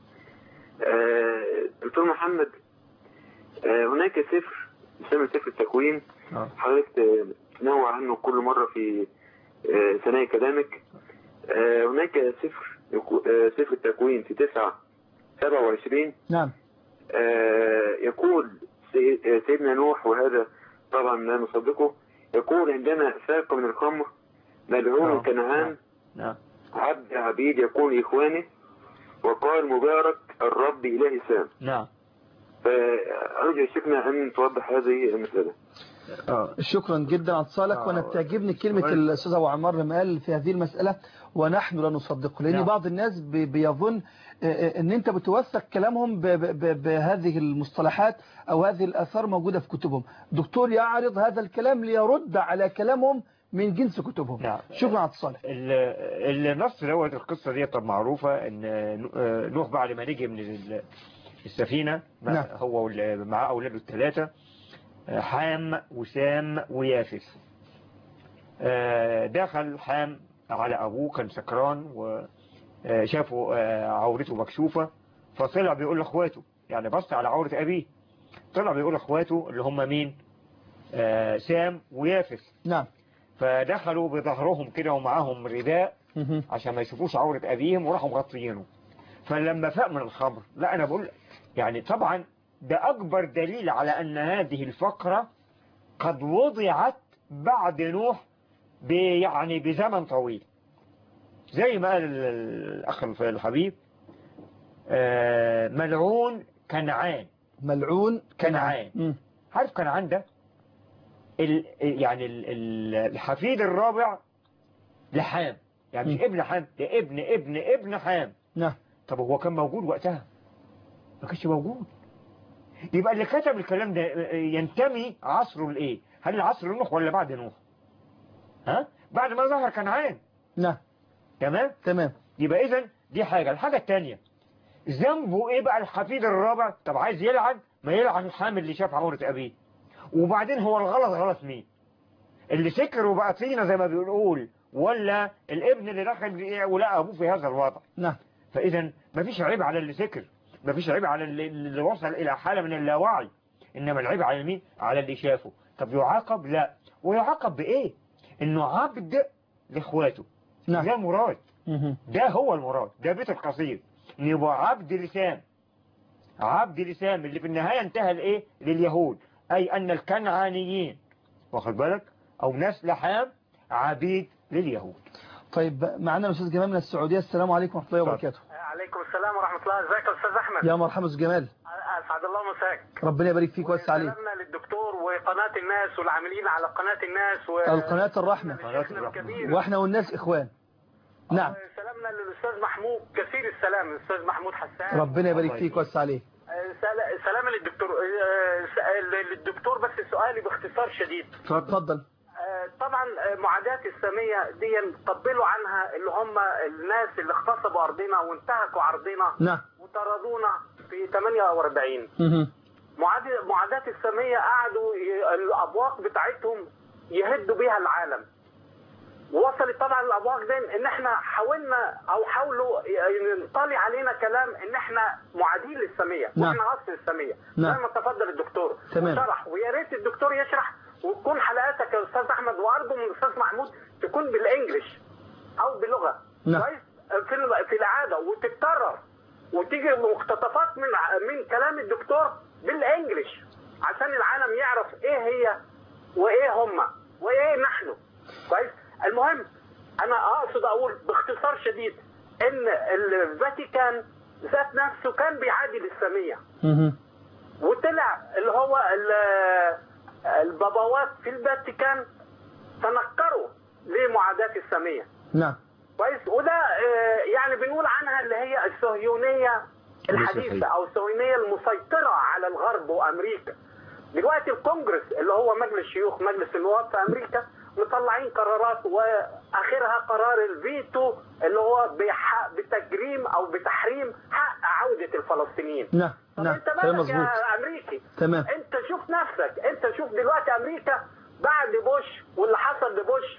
آه دكتور محمد آه هناك سفر يسمى سفر التكوين آه. حضرتك آه، تنوع عنه كل مرة في آه، ثنايا كلامك آه، هناك سفر يكو- آه، سفر التكوين في تسعة سبعة وعشرين نعم يقول سي- آه، سيدنا نوح وهذا طبعا لا نصدقه يقول عندما فاق من الخمر ملعون نعم. كنعان نعم عبد عبيد يقول إخوانه وقال مبارك الرب إله سام نعم فأرجو يا شيخنا أن توضح هذه المسألة اه شكرا جدا على اتصالك آه. وانا بتعجبني كلمة كويس. الأستاذ أبو عمار لما قال في هذه المسألة ونحن لا نصدقه لأن نعم. بعض الناس بي- بيظن آه، آه، ان انت بتوثق كلامهم ب- ب- ب- بهذه المصطلحات او هذه الآثار موجودة في كتبهم دكتور يعرض هذا الكلام ليرد على كلامهم من جنس كتبهم نعم. شكرا على اتصالك ال- النص دوت القصة دي طب معروفة ان آه، نوح بعد ما نجي من ال- السفينة مع- نعم. هو وال- مع أولاده الثلاثة آه، حام وسام ويافس آه، دخل حام على أبوه كان سكران وشافوا عورته مكشوفة فطلع بيقول لأخواته يعني بص على عورة أبيه طلع بيقول لأخواته اللي هم مين آه، سام ويافس نعم فدخلوا بظهرهم كده ومعاهم رداء مهم. عشان ما يشوفوش عورة أبيهم وراحوا مغطيينه فلما فاق من الخمر لا أنا بقول يعني طبعا ده أكبر دليل على أن هذه الفقرة قد وضعت بعد نوح ب- يعني بزمن طويل زي ما قال ال- الأخ الحبيب آه، ملعون كنعان ملعون كنعان مم. عارف كنعان ده ال يعني ال- ال- الحفيد الرابع لحام يعني مش م. ابن حام ده ابن ابن ابن حام نعم طب هو كان موجود وقتها ما كانش موجود يبقى اللي كتب الكلام ده ينتمي عصره لايه هل عصر نوح ولا بعد نوح ها بعد ما ظهر كنعان نعم تمام تمام يبقى اذا دي حاجة الحاجة الثانية ذنبه ايه بقى الحفيد الرابع طب عايز يلعن ما يلعن الحامل اللي شاف عورة ابيه وبعدين هو الغلط غلط مين اللي سكر وبقى طينة زي ما بيقول ولا الابن اللي دخل ولقى ابوه في هذا الوضع نعم فاذا ما فيش عيب على اللي سكر ما فيش عيب على اللي, اللي وصل الى حالة من اللاوعي انما العيب على مين على اللي شافه طب يعاقب لا ويعاقب بايه انه عبد لاخواته نعم ده مراد مهم. ده هو المراد ده بيت القصيد إن يبقى عبد لسان عبد لسان اللي في النهاية انتهى لايه لليهود اي ان الكنعانيين واخد بالك او نسل حام عبيد لليهود طيب معنا الأستاذ جمال من السعودية السلام عليكم ورحمة الله وبركاته عليكم السلام ورحمة الله ازيك يا أستاذ أحمد يا مرحبا أستاذ جمال أسعد الله مساك ربنا يبارك فيك ويوسع عليك سلامنا للدكتور وقناة الناس والعاملين على قناة الناس و... القناة الرحمة قناة شيخنا الرحمة. الكبير واحنا والناس إخوان نعم سلامنا للأستاذ محمود كثير السلام الأستاذ محمود حسان ربنا يبارك الله فيك ويوسع عليك آه، سل- سلام للدكتور آه، س- للدكتور بس سؤالي باختصار شديد اتفضل آه، طبعا آه، معاداة السامية دي قبلوا عنها اللي هم الناس اللي اغتصبوا أرضنا وانتهكوا عرضنا نعم وطردونا في 48 مهم. معاد- معاداة السامية قعدوا ي- الأبواق بتاعتهم يهدوا بيها العالم وصلت طبعا الأبواق دي إن إحنا حاولنا أو حاولوا ي- ينطلي علينا كلام إن إحنا معادين للسامية نعم. وإحنا أصل السامية نعم. زي ما تفضل الدكتور تمام. وشرح ويا ريت الدكتور يشرح وتكون حلقاتك يا أستاذ أحمد وأرجو من الأستاذ محمود تكون بالإنجلش أو بلغة نعم. كويس في ال- في العادة وتتكرر وتيجي مقتطفات من من كلام الدكتور بالانجلش عشان العالم يعرف ايه هي وايه هم وايه نحن كويس المهم انا اقصد اقول باختصار شديد ان الفاتيكان ذات نفسه كان بيعادي الاسلاميه مهم. وطلع اللي هو ال- البابوات في الفاتيكان تنكروا لمعاداة السامية نعم كويس وده آه، يعني بنقول عنها اللي هي الصهيونية الحديثة او الصهيونية المسيطرة على الغرب وامريكا دلوقتي الكونجرس اللي هو مجلس شيوخ مجلس النواب في امريكا مطلعين قرارات واخرها قرار الفيتو اللي هو بح- بتجريم او بتحريم حق عودة الفلسطينيين نعم طب نعم انت كلام مالك مظبوط يا امريكي تمام انت شوف نفسك انت شوف دلوقتي امريكا بعد بوش واللي حصل لبوش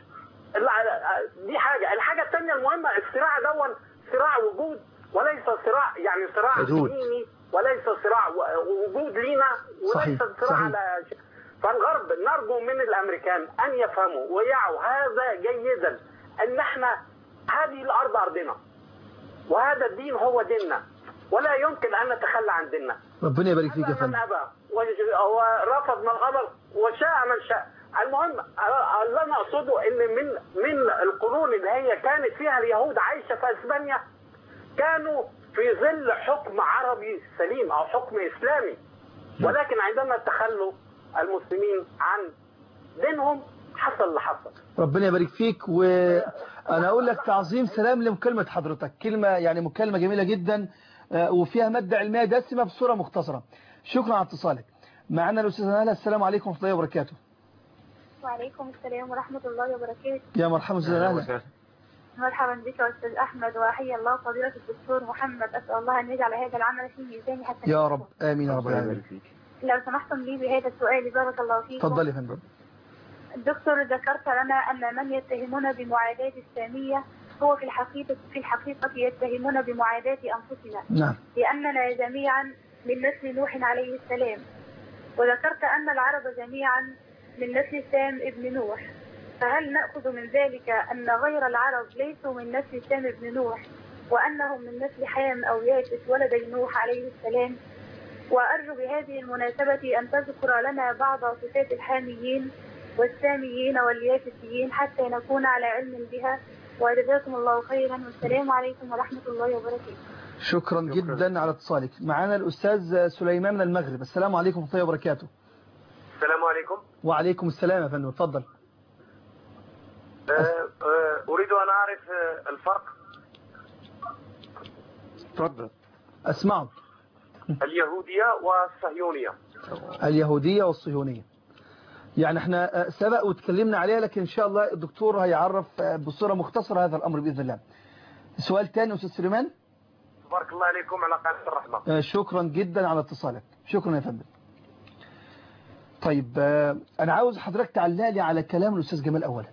اللي- دي حاجه الحاجه الثانيه المهمه الصراع دون صراع وجود وليس صراع يعني صراع حدود. ديني وليس صراع و- وجود لينا وليس صحيح، صراع صحيح. على ش- فالغرب نرجو من الامريكان ان يفهموا ويعوا هذا جيدا ان احنا هذه الارض ارضنا وهذا الدين هو ديننا ولا يمكن ان نتخلى عن ديننا ربنا يبارك فيك يا أبى من فندم أبى وج- ورفض من أبى وشاء من شاء المهم أ- اللي أنا أقصده إن من من القرون اللي هي كانت فيها اليهود عايشة في أسبانيا كانوا في ظل حكم عربي سليم أو حكم إسلامي ولكن عندما تخلوا المسلمين عن دينهم حصل اللي حصل ربنا يبارك فيك وانا اقول لك تعظيم سلام لمكالمة حضرتك كلمة يعني مكالمة جميلة جدا آه، وفيها مادة علمية دسمة بصورة مختصرة شكرا على اتصالك معنا الاستاذ نهلا السلام عليكم ورحمة الله وبركاته وعليكم السلام ورحمة الله وبركاته يا مرحبا استاذ أهلا نهلا وسهلا. مرحبا بك يا أستاذ أحمد وحيا الله فضيلة الدكتور محمد أسأل الله أن يجعل هذا العمل في ميزاني حتى يا يكون. رب امين يا رب ربنا العالمين يبارك فيك. لو سمحتم لي بهذا السؤال بارك الله فيكم اتفضلي يا فندم الدكتور ذكرت لنا أن من يتهمون بمعاداة السامية هو في الحقيقة في الحقيقة يتهمون بمعاداة أنفسنا نعم لأننا جميعا من نسل نوح عليه السلام وذكرت أن العرب جميعا من نسل سام ابن نوح فهل نأخذ من ذلك أن غير العرب ليسوا من نسل سام ابن نوح وأنهم من نسل حام أو يافث ولدي نوح عليه السلام وأرجو بهذه المناسبة أن تذكر لنا بعض صفات الحاميين والساميين واليافثيين حتى نكون على علم بها وجزاكم الله خيرا والسلام عليكم ورحمة الله وبركاته شكرا جدا على اتصالك معنا الاستاذ سليمان من المغرب السلام عليكم ورحمة الله وبركاته السلام عليكم وعليكم السلام يا فندم اتفضل أريد أريد أن أعرف الفرق اتفضل اسمعوا اليهودية والصهيونية اليهودية والصهيونية يعني احنا آه، سبق وتكلمنا عليها لكن ان شاء الله الدكتور هيعرف آه، بصورة مختصرة هذا الامر باذن الله سؤال تاني استاذ سليمان تبارك الله عليكم على قناة الرحمة آه، شكرا جدا على اتصالك شكرا يا فندم طيب آه، انا عاوز حضرتك تعلق لي على كلام الاستاذ جمال اولا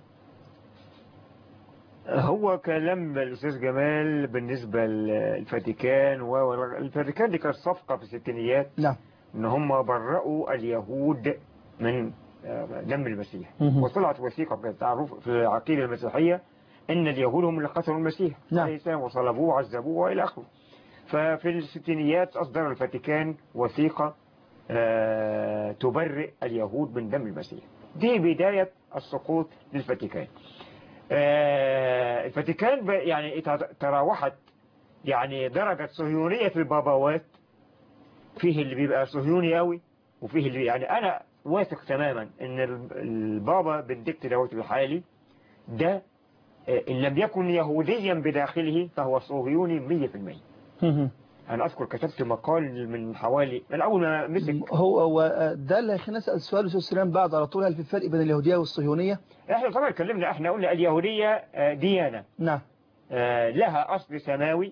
هو كلام الأستاذ جمال بالنسبة للفاتيكان والفاتيكان دي كانت صفقة في الستينيات نعم ان هم برأوا اليهود من آه، دم المسيح مهم. وطلعت وثيقة بتعرف في العقيدة المسيحية ان اليهود هم اللي قتلوا المسيح نعم. عليه السلام وصلبوه وعذبوه والى اخره ففي الستينيات اصدر الفاتيكان وثيقة آه، تبرئ اليهود من دم المسيح دي بداية السقوط للفاتيكان آه، الفاتيكان ب- يعني ات- تراوحت يعني درجة صهيونية في الباباوات فيه اللي بيبقى صهيوني قوي وفيه اللي يعني انا واثق تماما ان ال- البابا بنديكت دوت الحالي ده آه، ان لم يكن يهوديا بداخله فهو صهيوني 100% انا اذكر كتبت مقال من حوالي من اول ما مسك هو هو آه، ده اللي هيخلينا نسال سؤال استاذ سليمان بعد على طول هل في فرق بين اليهودية والصهيونية احنا طبعا اتكلمنا احنا قلنا اليهودية آه، ديانة نعم آه، لها أصل سماوي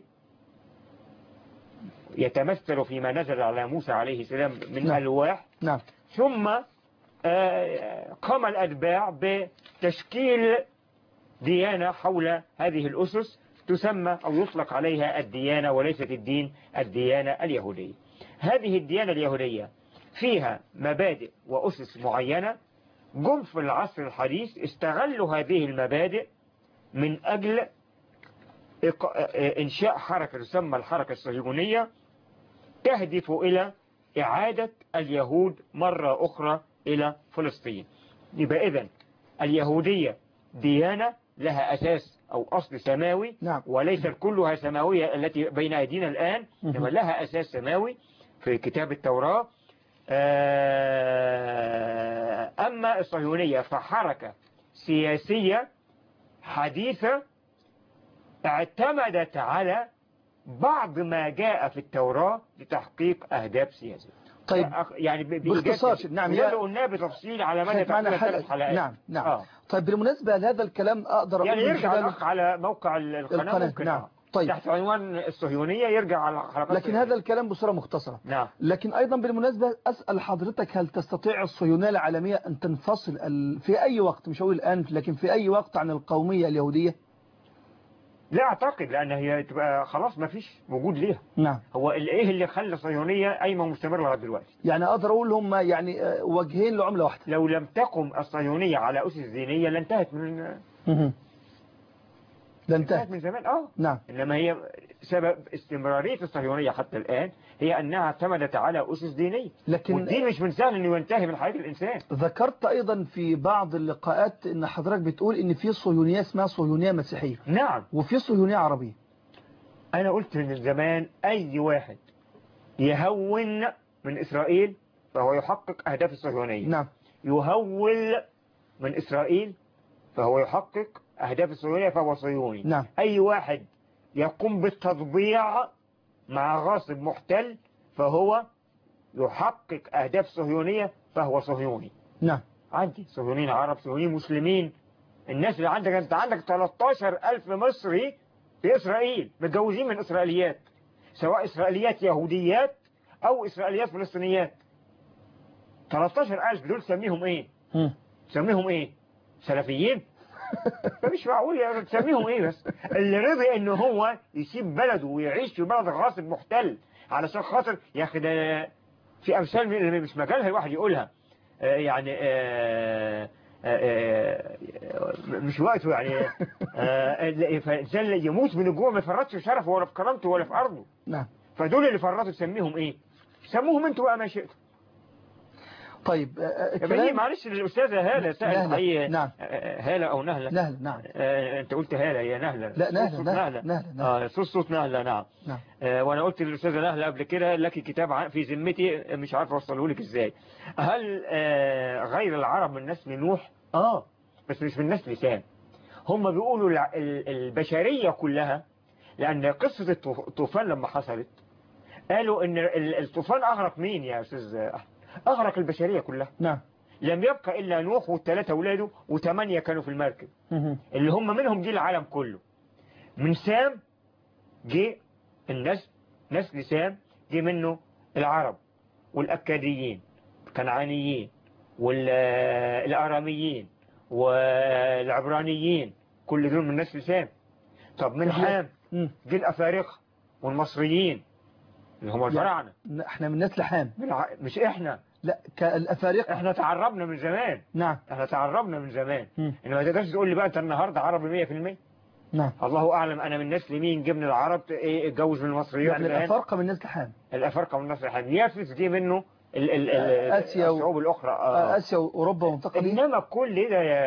يتمثل فيما نزل على موسى عليه السلام من نعم. ألواح نعم ثم آه، قام الأتباع بتشكيل ديانة حول هذه الأسس تسمى أو يطلق عليها الديانة وليست الدين الديانة اليهودية هذه الديانة اليهودية فيها مبادئ وأسس معينة جم في العصر الحديث استغلوا هذه المبادئ من أجل إق- إنشاء حركة تسمى الحركة الصهيونية تهدف إلى إعادة اليهود مرة أخرى إلى فلسطين يبقى إذن اليهودية ديانة لها أساس أو أصل سماوي نعم. وليست كلها سماوية التي بين أيدينا الآن مهم. إنما لها أساس سماوي في كتاب التوراة آه، أما الصهيونية فحركة سياسية حديثة اعتمدت على بعض ما جاء في التوراة لتحقيق أهداف سياسية طيب يعني ب- باختصار، بإيجاز- نعم، وده يا- اللي قلناه بتفصيل على مدى خدت معنا تقريبا ثلاث حلقة حلقات نعم نعم آه. طيب بالمناسبة لهذا الكلام أقدر يعني أقول من يرجع خلال الأخ على موقع ال- القناة القناة ممكن نعم آه. طيب تحت عنوان الصهيونية يرجع على حلقات لكن هذا الكلام بصورة مختصرة نعم لكن أيضا بالمناسبة أسأل حضرتك هل تستطيع الصهيونية العالمية أن تنفصل ال- في أي وقت مش هقول الآن لكن في أي وقت عن القومية اليهودية لا أعتقد لأن هي تبقى خلاص ما فيش وجود ليها نعم هو ال- إيه اللي خلى الصهيونية قايمة مستمرة لغاية دلوقتي يعني أقدر أقول هم يعني آه، وجهين لعملة واحدة لو لم تقم الصهيونية على أسس دينية لانتهت من مهم. ده انتهت انتهى من زمان اه نعم إنما هي سبب استمرارية الصهيونية حتى الآن هي أنها اعتمدت على أسس دينية لكن والدين مش من سهل أنه ينتهي من حياة الإنسان ذكرت أيضا في بعض اللقاءات أن حضرتك بتقول أن في صهيونية اسمها صهيونية مسيحية نعم وفي صهيونية عربية أنا قلت من زمان أي واحد يهون من إسرائيل فهو يحقق أهداف الصهيونية نعم يهول من إسرائيل فهو يحقق أهداف الصهيونية فهو صهيوني نعم أي واحد يقوم بالتطبيع مع غاصب محتل فهو يحقق أهداف صهيونية فهو صهيوني نعم عندي صهيونيين عرب صهيونيين مسلمين الناس اللي عندك أنت عندك 13 ألف مصري في إسرائيل متجوزين من إسرائيليات سواء إسرائيليات يهوديات أو إسرائيليات فلسطينيات 13 ألف دول سميهم إيه مم. سميهم إيه سلفيين فمش معقول يعني تسميهم ايه بس اللي رضي ان هو يسيب بلده ويعيش في بلد غاصب محتل علشان خاطر يا اخي ده في امثال من- اللي مش مجالها الواحد يقولها آه، يعني آه، آه، آه، مش وقته يعني آه، اللي- فالانسان اللي يموت من الجوع ما يفرطش في شرفه ولا في كرامته ولا في ارضه نعم فدول اللي فرطوا تسميهم ايه سموهم انتوا بقى ما شئتوا طيب آه، آه، يا بني الكلام معلش الاستاذه هاله سالت نهلة، حقيقة نعم. آه، هاله او نهله نهل نعم آه، انت قلت هالة هي نهلة لا، صوت- نهلة، صوت نهلة، نهلة نهلة، نهلة. اه صوت صوت نهلة نعم نعم آه، وانا قلت للاستاذة نهلة قبل كده لك كتاب عن- في ذمتي مش عارف اوصله لك ازاي هل آه، غير العرب من نسل نوح اه بس مش من نسل سام هم بيقولوا الع- ال- البشرية كلها لأن قصة الطوف- الطوفان لما حصلت قالوا إن ال- الطوفان أغرق مين يا أستاذ أحمد أغرق البشرية كلها نعم لم يبقى إلا نوح والثلاثة أولاده وثمانية كانوا في المركب مهم. اللي هم منهم جه العالم كله من سام جه النسل نسل سام جه منه العرب والأكاديين الكنعانيين والآراميين والعبرانيين كل دول من نسل سام طب من حام مم. جه الأفارقة والمصريين اللي هم الفراعنة احنا من نسل حام من ع- مش احنا لا كالافارقه احنا تعربنا من زمان نعم احنا تعربنا من زمان مم. انما ما تقدرش تقول لي بقى انت النهارده عربي 100% نعم الله اعلم انا من نسل مين جبن العرب ايه اتجوز من المصريات يعني الآن. الافارقه من نسل حام الافارقه من نسل حام يافس دي منه ال ال ال آسيا و- الشعوب الاخرى آه، آه. اسيا واوروبا والمنطقه دي انما كل ده يا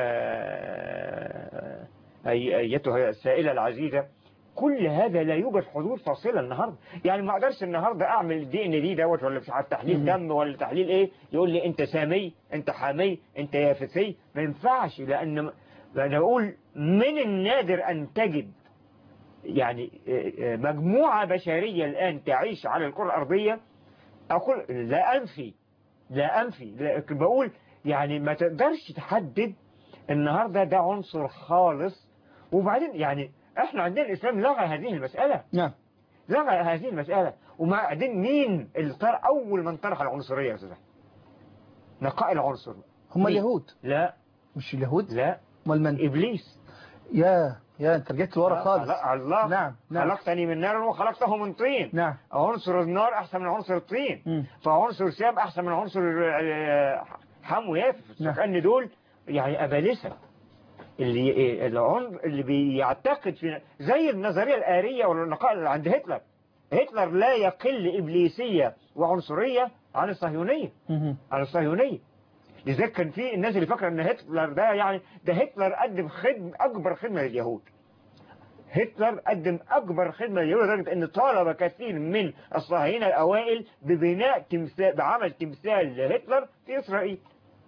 أي ايتها السائله العزيزه كل هذا لا يوجد حضور فاصله النهارده يعني ما اقدرش النهارده اعمل الدي ان دي دوت ولا مش عارف تحليل مم. دم ولا تحليل ايه يقول لي انت سامي انت حامي انت يافسي ما ينفعش لان انا بقول من النادر ان تجد يعني آه، آه، مجموعه بشريه الان تعيش على الكره الارضيه اقول لا انفي لا انفي لكن بقول يعني ما تقدرش تحدد النهارده ده عنصر خالص وبعدين يعني احنا عندنا الاسلام لغى هذه المساله نعم لغى هذه المساله وبعدين مين اللي طرح اول من طرح العنصريه يا استاذ أحمد؟ نقاء العنصر هم مين؟ اليهود لا مش اليهود لا امال من ابليس يا يا انت رجعت لورا خالص لا الله نعم نعم خلقتني من نار وخلقته من طين نعم عنصر النار احسن من عنصر الطين مم. فعنصر سام احسن من عنصر آه، حم ويافس نعم. كأن دول يعني ابالسه اللي إيه، العن- اللي بيعتقد في زي النظريه الآرية والنقاء اللي عند هتلر هتلر لا يقل ابليسيه وعنصريه عن الصهيونيه مهم. عن الصهيونيه لذلك كان في الناس اللي فاكره ان هتلر ده يعني ده هتلر قدم خدمه اكبر خدمه لليهود هتلر قدم أكبر خدمة لليهود لدرجة أن طالب كثير من الصهاينة الأوائل ببناء تمثال بعمل تمثال لهتلر في إسرائيل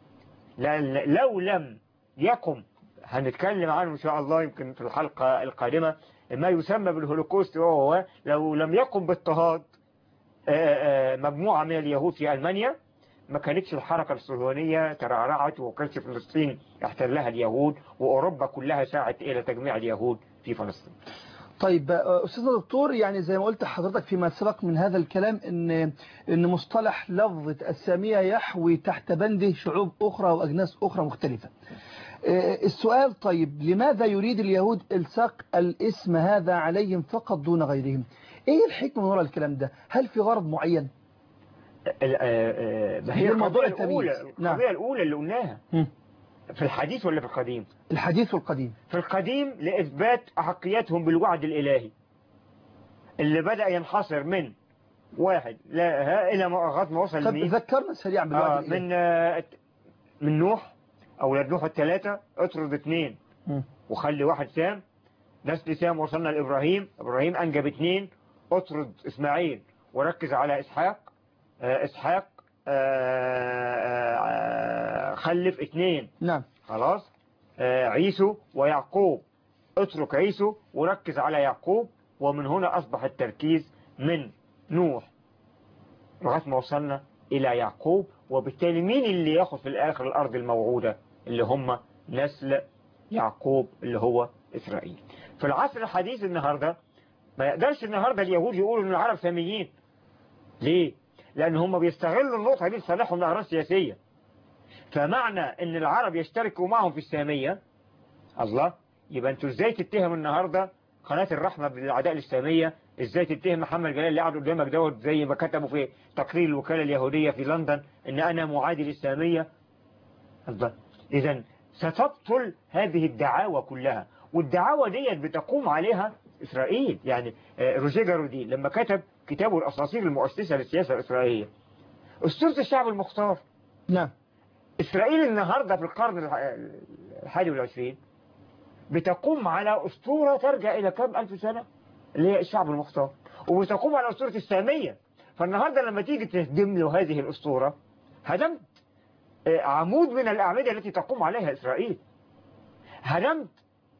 لأن لو لم يقم هنتكلم عنه إن شاء الله يمكن في الحلقة القادمة ما يسمى بالهولوكوست وهو لو لم يقم باضطهاد آه، آه، مجموعة من اليهود في ألمانيا ما كانتش الحركة الصهيونية ترعرعت وكانت فلسطين احتلها اليهود وأوروبا كلها سعت إلى تجميع اليهود في فلسطين طيب آه، أستاذنا دكتور يعني زي ما قلت حضرتك فيما سبق من هذا الكلام إن إن مصطلح لفظة السامية يحوي تحت بنده شعوب أخرى وأجناس أخرى مختلفة آه، السؤال طيب لماذا يريد اليهود إلصاق الاسم هذا عليهم فقط دون غيرهم إيه الحكمة من وراء الكلام ده هل في غرض معين ال- آه، آه، ما هي غير موضوع القضية الأولى التمييز. نعم. القضية الأولى اللي قلناها مم. في الحديث ولا في القديم الحديث القديم في القديم لإثبات أحقيتهم بالوعد الإلهي اللي بدأ ينحصر من واحد لا ها إلى ما لغاية ما وصل طب لمين ذكرنا سريعا آه بالوعد الإلهي. من آه من نوح أولاد نوح الثلاثة اطرد اثنين مم. وخلي واحد سام نسل سام وصلنا لإبراهيم إبراهيم أنجب اثنين اطرد إسماعيل وركز على إسحاق آه إسحاق آه آه خلف اثنين نعم خلاص آه عيسو ويعقوب اترك عيسو وركز على يعقوب ومن هنا أصبح التركيز من نوح لغاية ما وصلنا إلى يعقوب وبالتالي مين اللي ياخد في الآخر الأرض الموعودة اللي هم نسل يعقوب اللي هو إسرائيل في العصر الحديث النهاردة ما يقدرش النهاردة اليهود يقولوا إن العرب ساميين ليه؟ لأن هم بيستغلوا النقطة دي لصالحهم لأغراض سياسية فمعنى ان العرب يشتركوا معهم في السامية الله يبقى انتوا ازاي تتهم النهاردة قناة الرحمة بالعداء الإسلامية ازاي تتهم محمد جلال اللي قاعد قدامك دوت زي ما كتبوا في تقرير الوكالة اليهودية في لندن ان انا معادي للإسلامية الله اذا ستبطل هذه الدعاوى كلها والدعاوى ديت بتقوم عليها إسرائيل يعني آه، روجيه جارودي لما كتب كتابه الأساطير المؤسسة للسياسة الإسرائيلية أسطورة الشعب المختار نعم إسرائيل النهاردة في القرن الح- الحادي والعشرين بتقوم على أسطورة ترجع إلى كم ألف سنة اللي هي الشعب المختار وبتقوم على أسطورة السامية فالنهاردة لما تيجي تهدم له هذه الأسطورة هدمت آه، عمود من الأعمدة التي تقوم عليها إسرائيل هدمت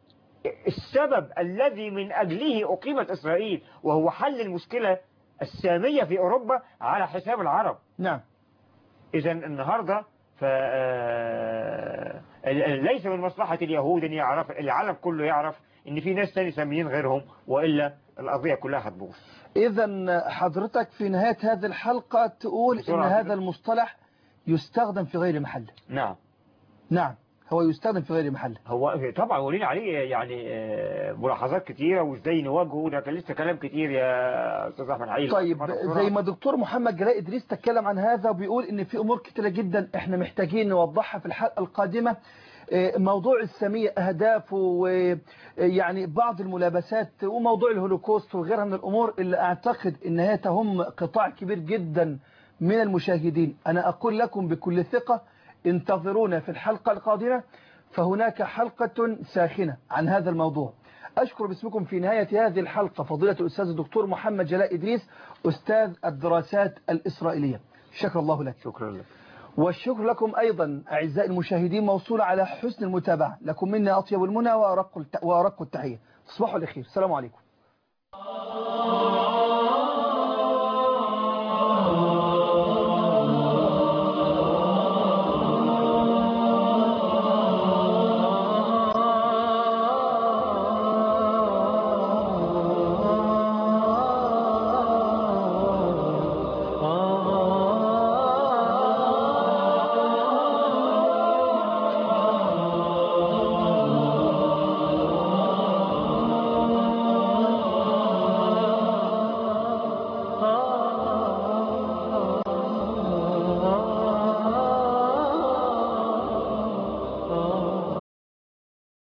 السبب الذي من أجله أقيمت إسرائيل وهو حل المشكلة السامية في أوروبا على حساب العرب نعم إذا النهاردة ف آه، ال- ال- ليس من مصلحة اليهود أن يعرف العالم كله يعرف أن في ناس تاني ساميين غيرهم وإلا القضية كلها هتبوظ إذا حضرتك في نهاية هذه الحلقة تقول إن بسرعة هذا كده. المصطلح يستخدم في غير محله نعم نعم هو يستخدم في غير محله هو طبعا ولينا عليه يعني آه، ملاحظات كتيرة وازاي نواجهه ده كان لسه كلام كتير يا استاذ احمد عيد طيب مرة بسرعة. زي ما دكتور محمد جلاء إدريس تكلم عن هذا وبيقول إن في أمور كتيرة جدا إحنا محتاجين نوضحها في الحلقة القادمة آه، موضوع السامية أهدافه ويعني بعض الملابسات وموضوع الهولوكوست وغيرها من الأمور اللي أعتقد إن هي تهم قطاع كبير جدا من المشاهدين أنا أقول لكم بكل ثقة انتظرونا في الحلقة القادمة فهناك حلقة ساخنة عن هذا الموضوع أشكر باسمكم في نهاية هذه الحلقة فضيلة الأستاذ الدكتور محمد جلاء إدريس أستاذ الدراسات الإسرائيلية شكر الله لك شكرا لك والشكر لكم أيضا أعزائي المشاهدين موصول على حسن المتابعة لكم منا أطيب المنى وأرق الت- وأرق التحية تصبحوا على خير السلام عليكم